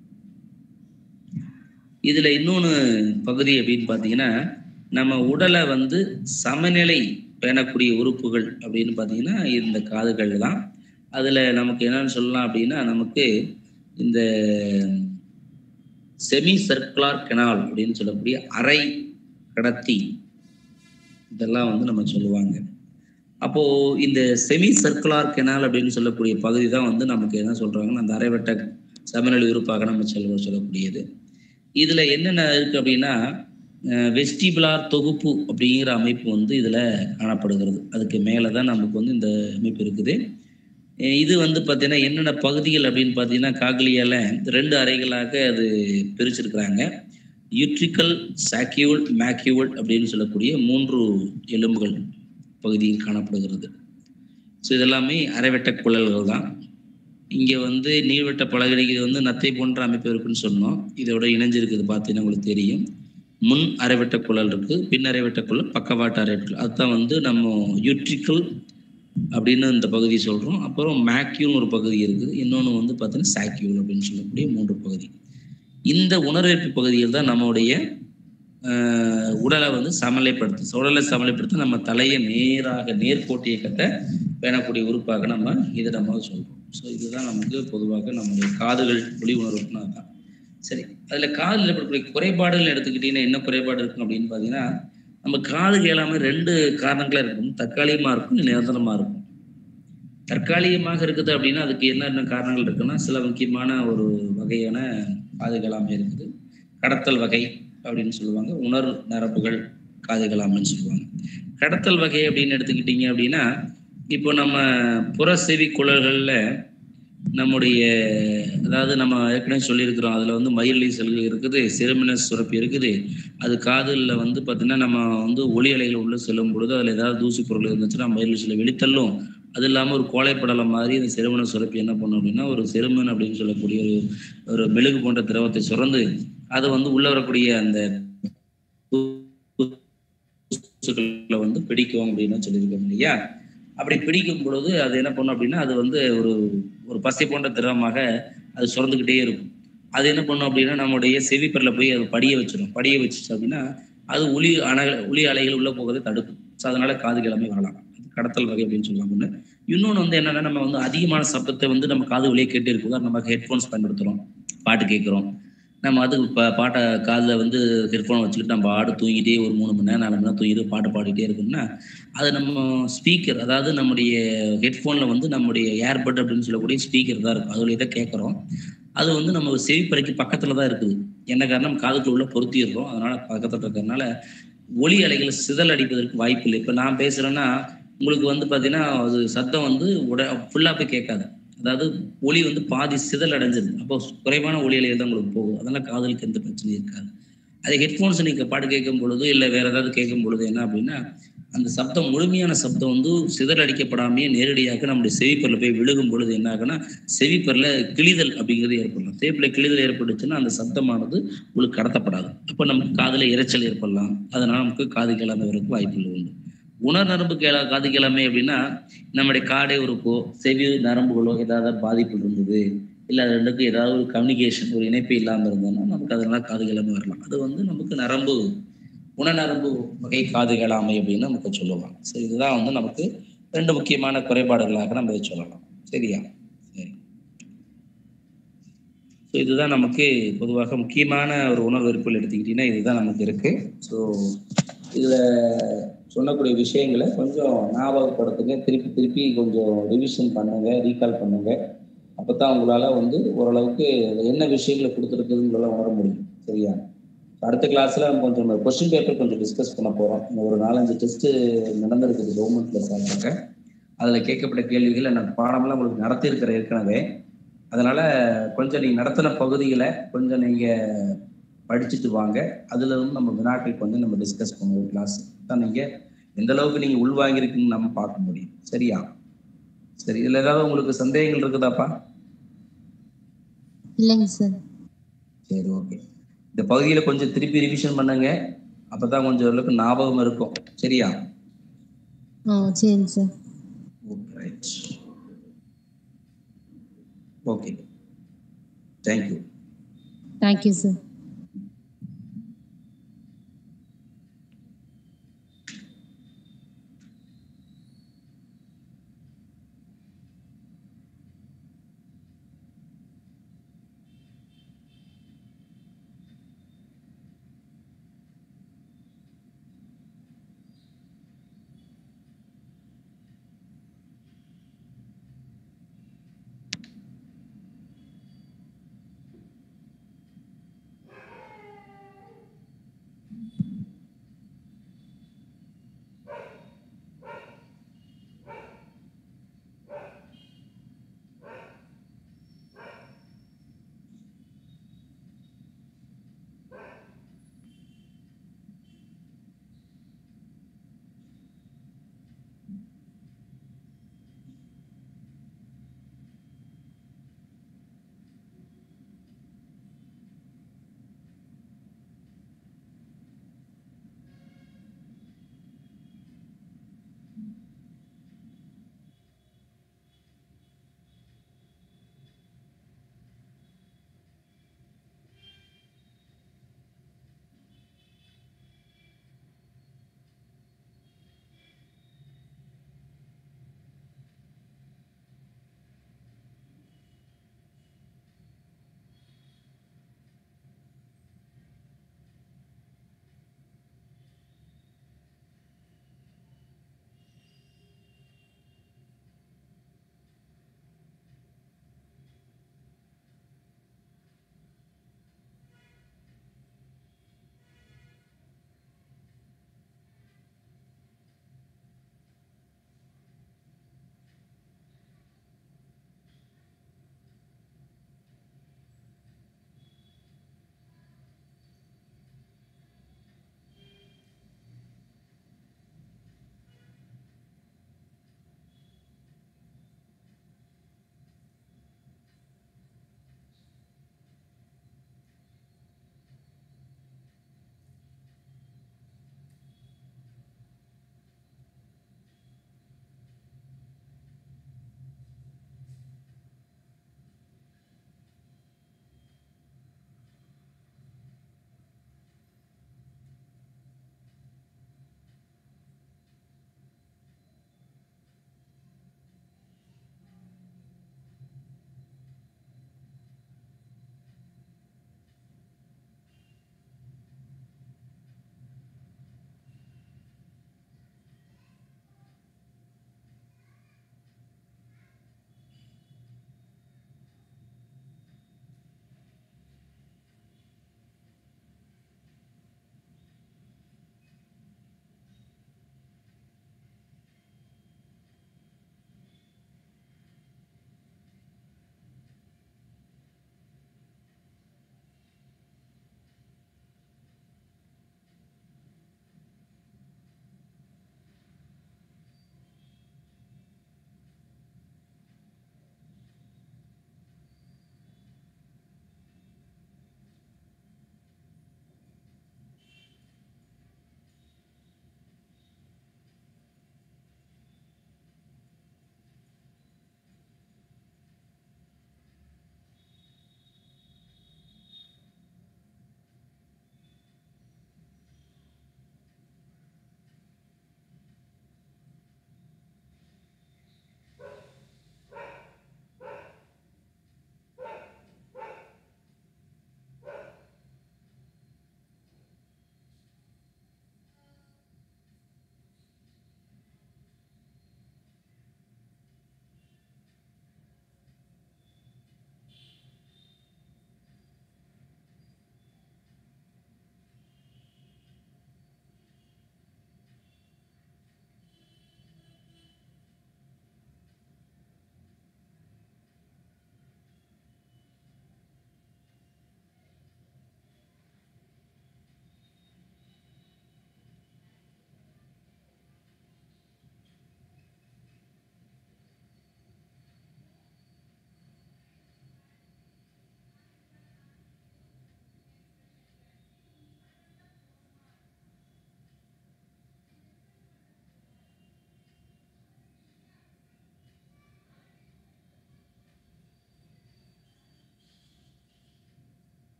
இதுல இன்னொன்னு பகுதி அப்படின்னு பார்த்தீங்கன்னா நம்ம உடலை வந்து சமநிலை பேணக்கூடிய உறுப்புகள் அப்படின்னு பார்த்தீங்கன்னா இந்த காதுகள் தான் அதுல நமக்கு என்னன்னு சொல்லலாம் அப்படின்னா நமக்கு இந்த செமி சர்க்குலார் கெனால் அப்படின்னு சொல்லக்கூடிய அரை கடத்தி இதெல்லாம் வந்து நம்ம சொல்லுவாங்க அப்போ இந்த செமி சர்க்குலார் கெனால் அப்படின்னு சொல்லக்கூடிய பகுதி தான் வந்து நமக்கு என்ன சொல்றாங்கன்னா அந்த அரைவட்ட சமநிலை உறுப்பாக நம்ம சொல்ல சொல்லக்கூடியது இதுல என்னென்ன இருக்கு அப்படின்னா வெஸ்டிபுலார் தொகுப்பு அப்படிங்கிற அமைப்பு வந்து இதுல காணப்படுகிறது அதுக்கு மேலே தான் நமக்கு வந்து இந்த அமைப்பு இருக்குது அஹ் இது வந்து பார்த்தீங்கன்னா என்னென்ன பகுதிகள் அப்படின்னு பார்த்தீங்கன்னா காக்லியால ரெண்டு அறைகளாக அது பிரிச்சிருக்கிறாங்க யூட்ரிக்கல் சாக்கியூல் மேக்யூல் அப்படின்னு சொல்லக்கூடிய மூன்று எலும்புகள் பகுதியில் காணப்படுகிறது ஸோ இதெல்லாமே அரைவட்ட குழல்கள் தான் இங்கே வந்து நீள்வட்ட பலகடிக்கு இது வந்து நத்தை போன்ற அமைப்பு இருக்குன்னு சொன்னோம் இதோட இணைஞ்சிருக்குது பார்த்தீங்கன்னா உங்களுக்கு தெரியும் முன் அரைவட்ட குழல் இருக்கு பின் அரைவட்ட குழல் பக்கவாட்டு அரைவட்ட குழல் அதுதான் வந்து நம்ம யூட்ரிக்கல் அப்படின்னு இந்த பகுதி சொல்றோம் அப்புறம் மேக்யூன்னு ஒரு பகுதி இருக்குது இன்னொன்று வந்து பார்த்தீங்கன்னா சாக்யூல் அப்படின்னு சொல்லக்கூடிய மூன்று பகுதி இந்த உணர்வேற்பு பகுதியில் தான் நம்முடைய ஆஹ், உடலை வந்து சமநிலைப்படுத்து உடலை சமநிலைப்படுத்த நம்ம தலையை நேராக நேர்கோட்டு இயக்கத்தை பேணக்கூடிய உறுப்பாக நம்ம இதை நம்ம சொல்றோம் ஸோ இதுதான் நமக்கு பொதுவாக நம்முடைய காதுகள் ஒளி உணர்வுன்னு அதுதான் சரி அதில் காதில் ஏற்படக்கூடிய குறைபாடுகள் எடுத்துக்கிட்டீங்கன்னா என்ன குறைபாடு இருக்கும் அப்படின்னு பார்த்தீங்கன்னா நம்ம காது கேளாம ரெண்டு காரணங்களா இருக்கும் தற்காலிகமா இருக்கும் நிரந்தரமா இருக்கும் தற்காலிகமாக இருக்குது அப்படின்னா அதுக்கு என்னென்ன காரணங்கள் இருக்குன்னா சில முக்கியமான ஒரு வகையான காது கேளாமை இருக்குது கடத்தல் வகை அப்படின்னு சொல்லுவாங்க உணர்வு நரம்புகள் காது கேளாமைன்னு சொல்லுவாங்க கடத்தல் வகை அப்படின்னு எடுத்துக்கிட்டீங்க அப்படின்னா இப்போ நம்ம புற செவி குழல்கள்ல நம்முடைய அதாவது நம்ம ஏற்கனவே சொல்லியிருக்கிறோம் அதில் வந்து மயிலி செல்கள் இருக்குது சிறுமினஸ் சுரப்பி இருக்குது அது காதுல வந்து பார்த்தீங்கன்னா நம்ம வந்து ஒளி அலைகள் உள்ள செல்லும் பொழுது அதில் ஏதாவது தூசி பொருள் இருந்துச்சுன்னா மயில் சில வெளித்தள்ளும் அது இல்லாமல் ஒரு கோழைப்படலம் மாதிரி இந்த செருமன சுரப்பி என்ன பண்ணும் அப்படின்னா ஒரு செருமன் அப்படின்னு சொல்லக்கூடிய ஒரு ஒரு மெழுகு போன்ற திரவத்தை சுரந்து அது வந்து உள்ள வரக்கூடிய அந்த தூசுகளை வந்து பிடிக்கும் அப்படின்னு சொல்லியிருக்கோம் இல்லையா அப்படி பிடிக்கும் பொழுது அது என்ன பண்ணும் அப்படின்னா அது வந்து ஒரு ஒரு பசை போன்ற திரவமாக அது சுரந்துக்கிட்டே இருக்கும் அது என்ன பண்ணும் அப்படின்னா நம்முடைய செவிப்பரில் போய் அது படிய வச்சிடும் படிய வச்சுச்சு அப்படின்னா அது ஒளி அணை ஒளி அலைகள் உள்ள போகிறதை தடுக்கும் ஸோ அதனால காது கிளம்பி வரலாம் அது கடத்தல் வகை அப்படின்னு சொல்லுவாங்க ஒண்ணு. இன்னொன்று வந்து என்னன்னா நம்ம வந்து அதிகமான சப்தத்தை வந்து நம்ம காது வழியே கேட்டு இருக்கும் நம்ம ஹெட்ஃபோன்ஸ் பயன்படுத்துகிறோம் பாட்டு கேட்குறோம் நம்ம அது இப்போ பாட்டை காதில் வந்து ஹெட்ஃபோன் வச்சுக்கிட்டு நம்ம பாடு தூங்கிட்டே ஒரு மூணு மணி நேரம் நாலு மணி நேரம் தூங்கிட்டு பாட்டு பாடிட்டே இருக்கோம்னா அது நம்ம ஸ்பீக்கர் அதாவது நம்முடைய ஹெட்ஃபோனில் வந்து நம்முடைய ஏர்பட் அப்படின்னு சொல்லக்கூடிய ஸ்பீக்கர் தான் இருக்கும் அதுல தான் கேட்குறோம் அது வந்து நம்ம செவிப்பறைக்கு பக்கத்தில் தான் இருக்குது என்ன காரணம் காதுக்குள்ள உள்ள பொருத்திடுறோம் அதனால பக்கத்தில் இருக்கிறதுனால ஒலி அலைகள் சிதல் அடிப்பதற்கு வாய்ப்பு இல்லை இப்போ நான் பேசுகிறேன்னா உங்களுக்கு வந்து பார்த்தீங்கன்னா அது சத்தம் வந்து உட ஃபுல்லாக போய் கேட்காது அதாவது ஒலி வந்து பாதி சிதல் அடைஞ்சிருது அப்போ குறைவான ஒலி அலைகள் தான் உங்களுக்கு போகும் அதனால காதலுக்கு எந்த பிரச்சனையும் இருக்காது அது ஹெட்ஃபோன்ஸ் நீங்கள் பாட்டு கேட்கும் பொழுது இல்லை வேற ஏதாவது கேட்கும் பொழுது என்ன அப்படின்னா அந்த சப்தம் முழுமையான சப்தம் வந்து சிதறடிக்கப்படாமையே அடிக்கப்படாமையே நேரடியாக நம்முடைய செவிப்பரில் போய் விழுகும் பொழுது என்ன ஆகுன்னா செவிப்பரில் கிழிதல் அப்படிங்கிறது ஏற்படலாம் செவிப்பில் கிழிதல் ஏற்பட்டுச்சுன்னா அந்த சப்தமானது உங்களுக்கு கடத்தப்படாது அப்போ நமக்கு காதில் இரைச்சல் ஏற்படலாம் அதனால நமக்கு காது கேளாமை வரக்கு வாய்ப்புகள் உண்டு உணர் நரம்பு கேள காது கிழமை அப்படின்னா நம்முடைய காடை உறுப்போ செவி நரம்புகளோ ஏதாவது பாதிப்பு இருந்தது இல்லை அது ரெண்டுக்கும் ஏதாவது ஒரு கம்யூனிகேஷன் ஒரு இணைப்பு இல்லாமல் இருந்ததுன்னா நமக்கு அதனால காது கிழமை வரலாம் அது வந்து நமக்கு நரம்பு உணநரம்பு வகை காது கேளாமை அப்படின்னு நமக்கு சொல்லுவாங்க சரி இதுதான் வந்து நமக்கு ரெண்டு முக்கியமான குறைபாடுகளாக நம்ம இதை சொல்லலாம் சரியா சரி ஸோ இதுதான் நமக்கு பொதுவாக முக்கியமான ஒரு உணர்வு வெறுப்புகள் எடுத்துக்கிட்டீங்கன்னா இதுதான் நமக்கு இருக்கு ஸோ இதில் சொல்லக்கூடிய விஷயங்களை கொஞ்சம் ஞாபகப்படுத்துங்க திருப்பி திருப்பி கொஞ்சம் ரிவிஷன் பண்ணுங்க ரீகால் பண்ணுங்க அப்போ தான் உங்களால் வந்து ஓரளவுக்கு என்ன விஷயங்களை கொடுத்துருக்குதுன்னு உங்களால் உணர முடியும் சரியா அடுத்த கிளாஸ்ல நம்ம கொஞ்சம் கொஸ்டின் பேப்பர் கொஞ்சம் டிஸ்கஸ் பண்ண போறோம் ஒரு நாலஞ்சு டெஸ்ட் நடந்திருக்குது கவர்மெண்ட்ல சார்பாக அதுல கேட்கப்பட்ட கேள்விகள் நான் பாடம்லாம் உங்களுக்கு நடத்தி இருக்கிற ஏற்கனவே அதனால கொஞ்சம் நீங்க நடத்தின பகுதிகளை கொஞ்சம் நீங்க படிச்சுட்டு வாங்க அதுல இருந்து நம்ம வினாக்கள் கொஞ்சம் நம்ம டிஸ்கஸ் பண்ணுவோம் கிளாஸ் தான் நீங்க எந்த அளவுக்கு நீங்க உள்வாங்கிருக்குன்னு நம்ம பார்க்க முடியும் சரியா சரி இதுல ஏதாவது உங்களுக்கு சந்தேகங்கள் இருக்குதாப்பா இல்லைங்க சார் சரி ஓகே இந்த பகுதியில கொஞ்சம் திருப்பி ரிவிஷன் பண்ணுங்க அப்பதான் கொஞ்சம் ஓரளவுக்கு ஞாபகம் இருக்கும் சரியா ஆ சரிங்க sir right okay thank you thank you sir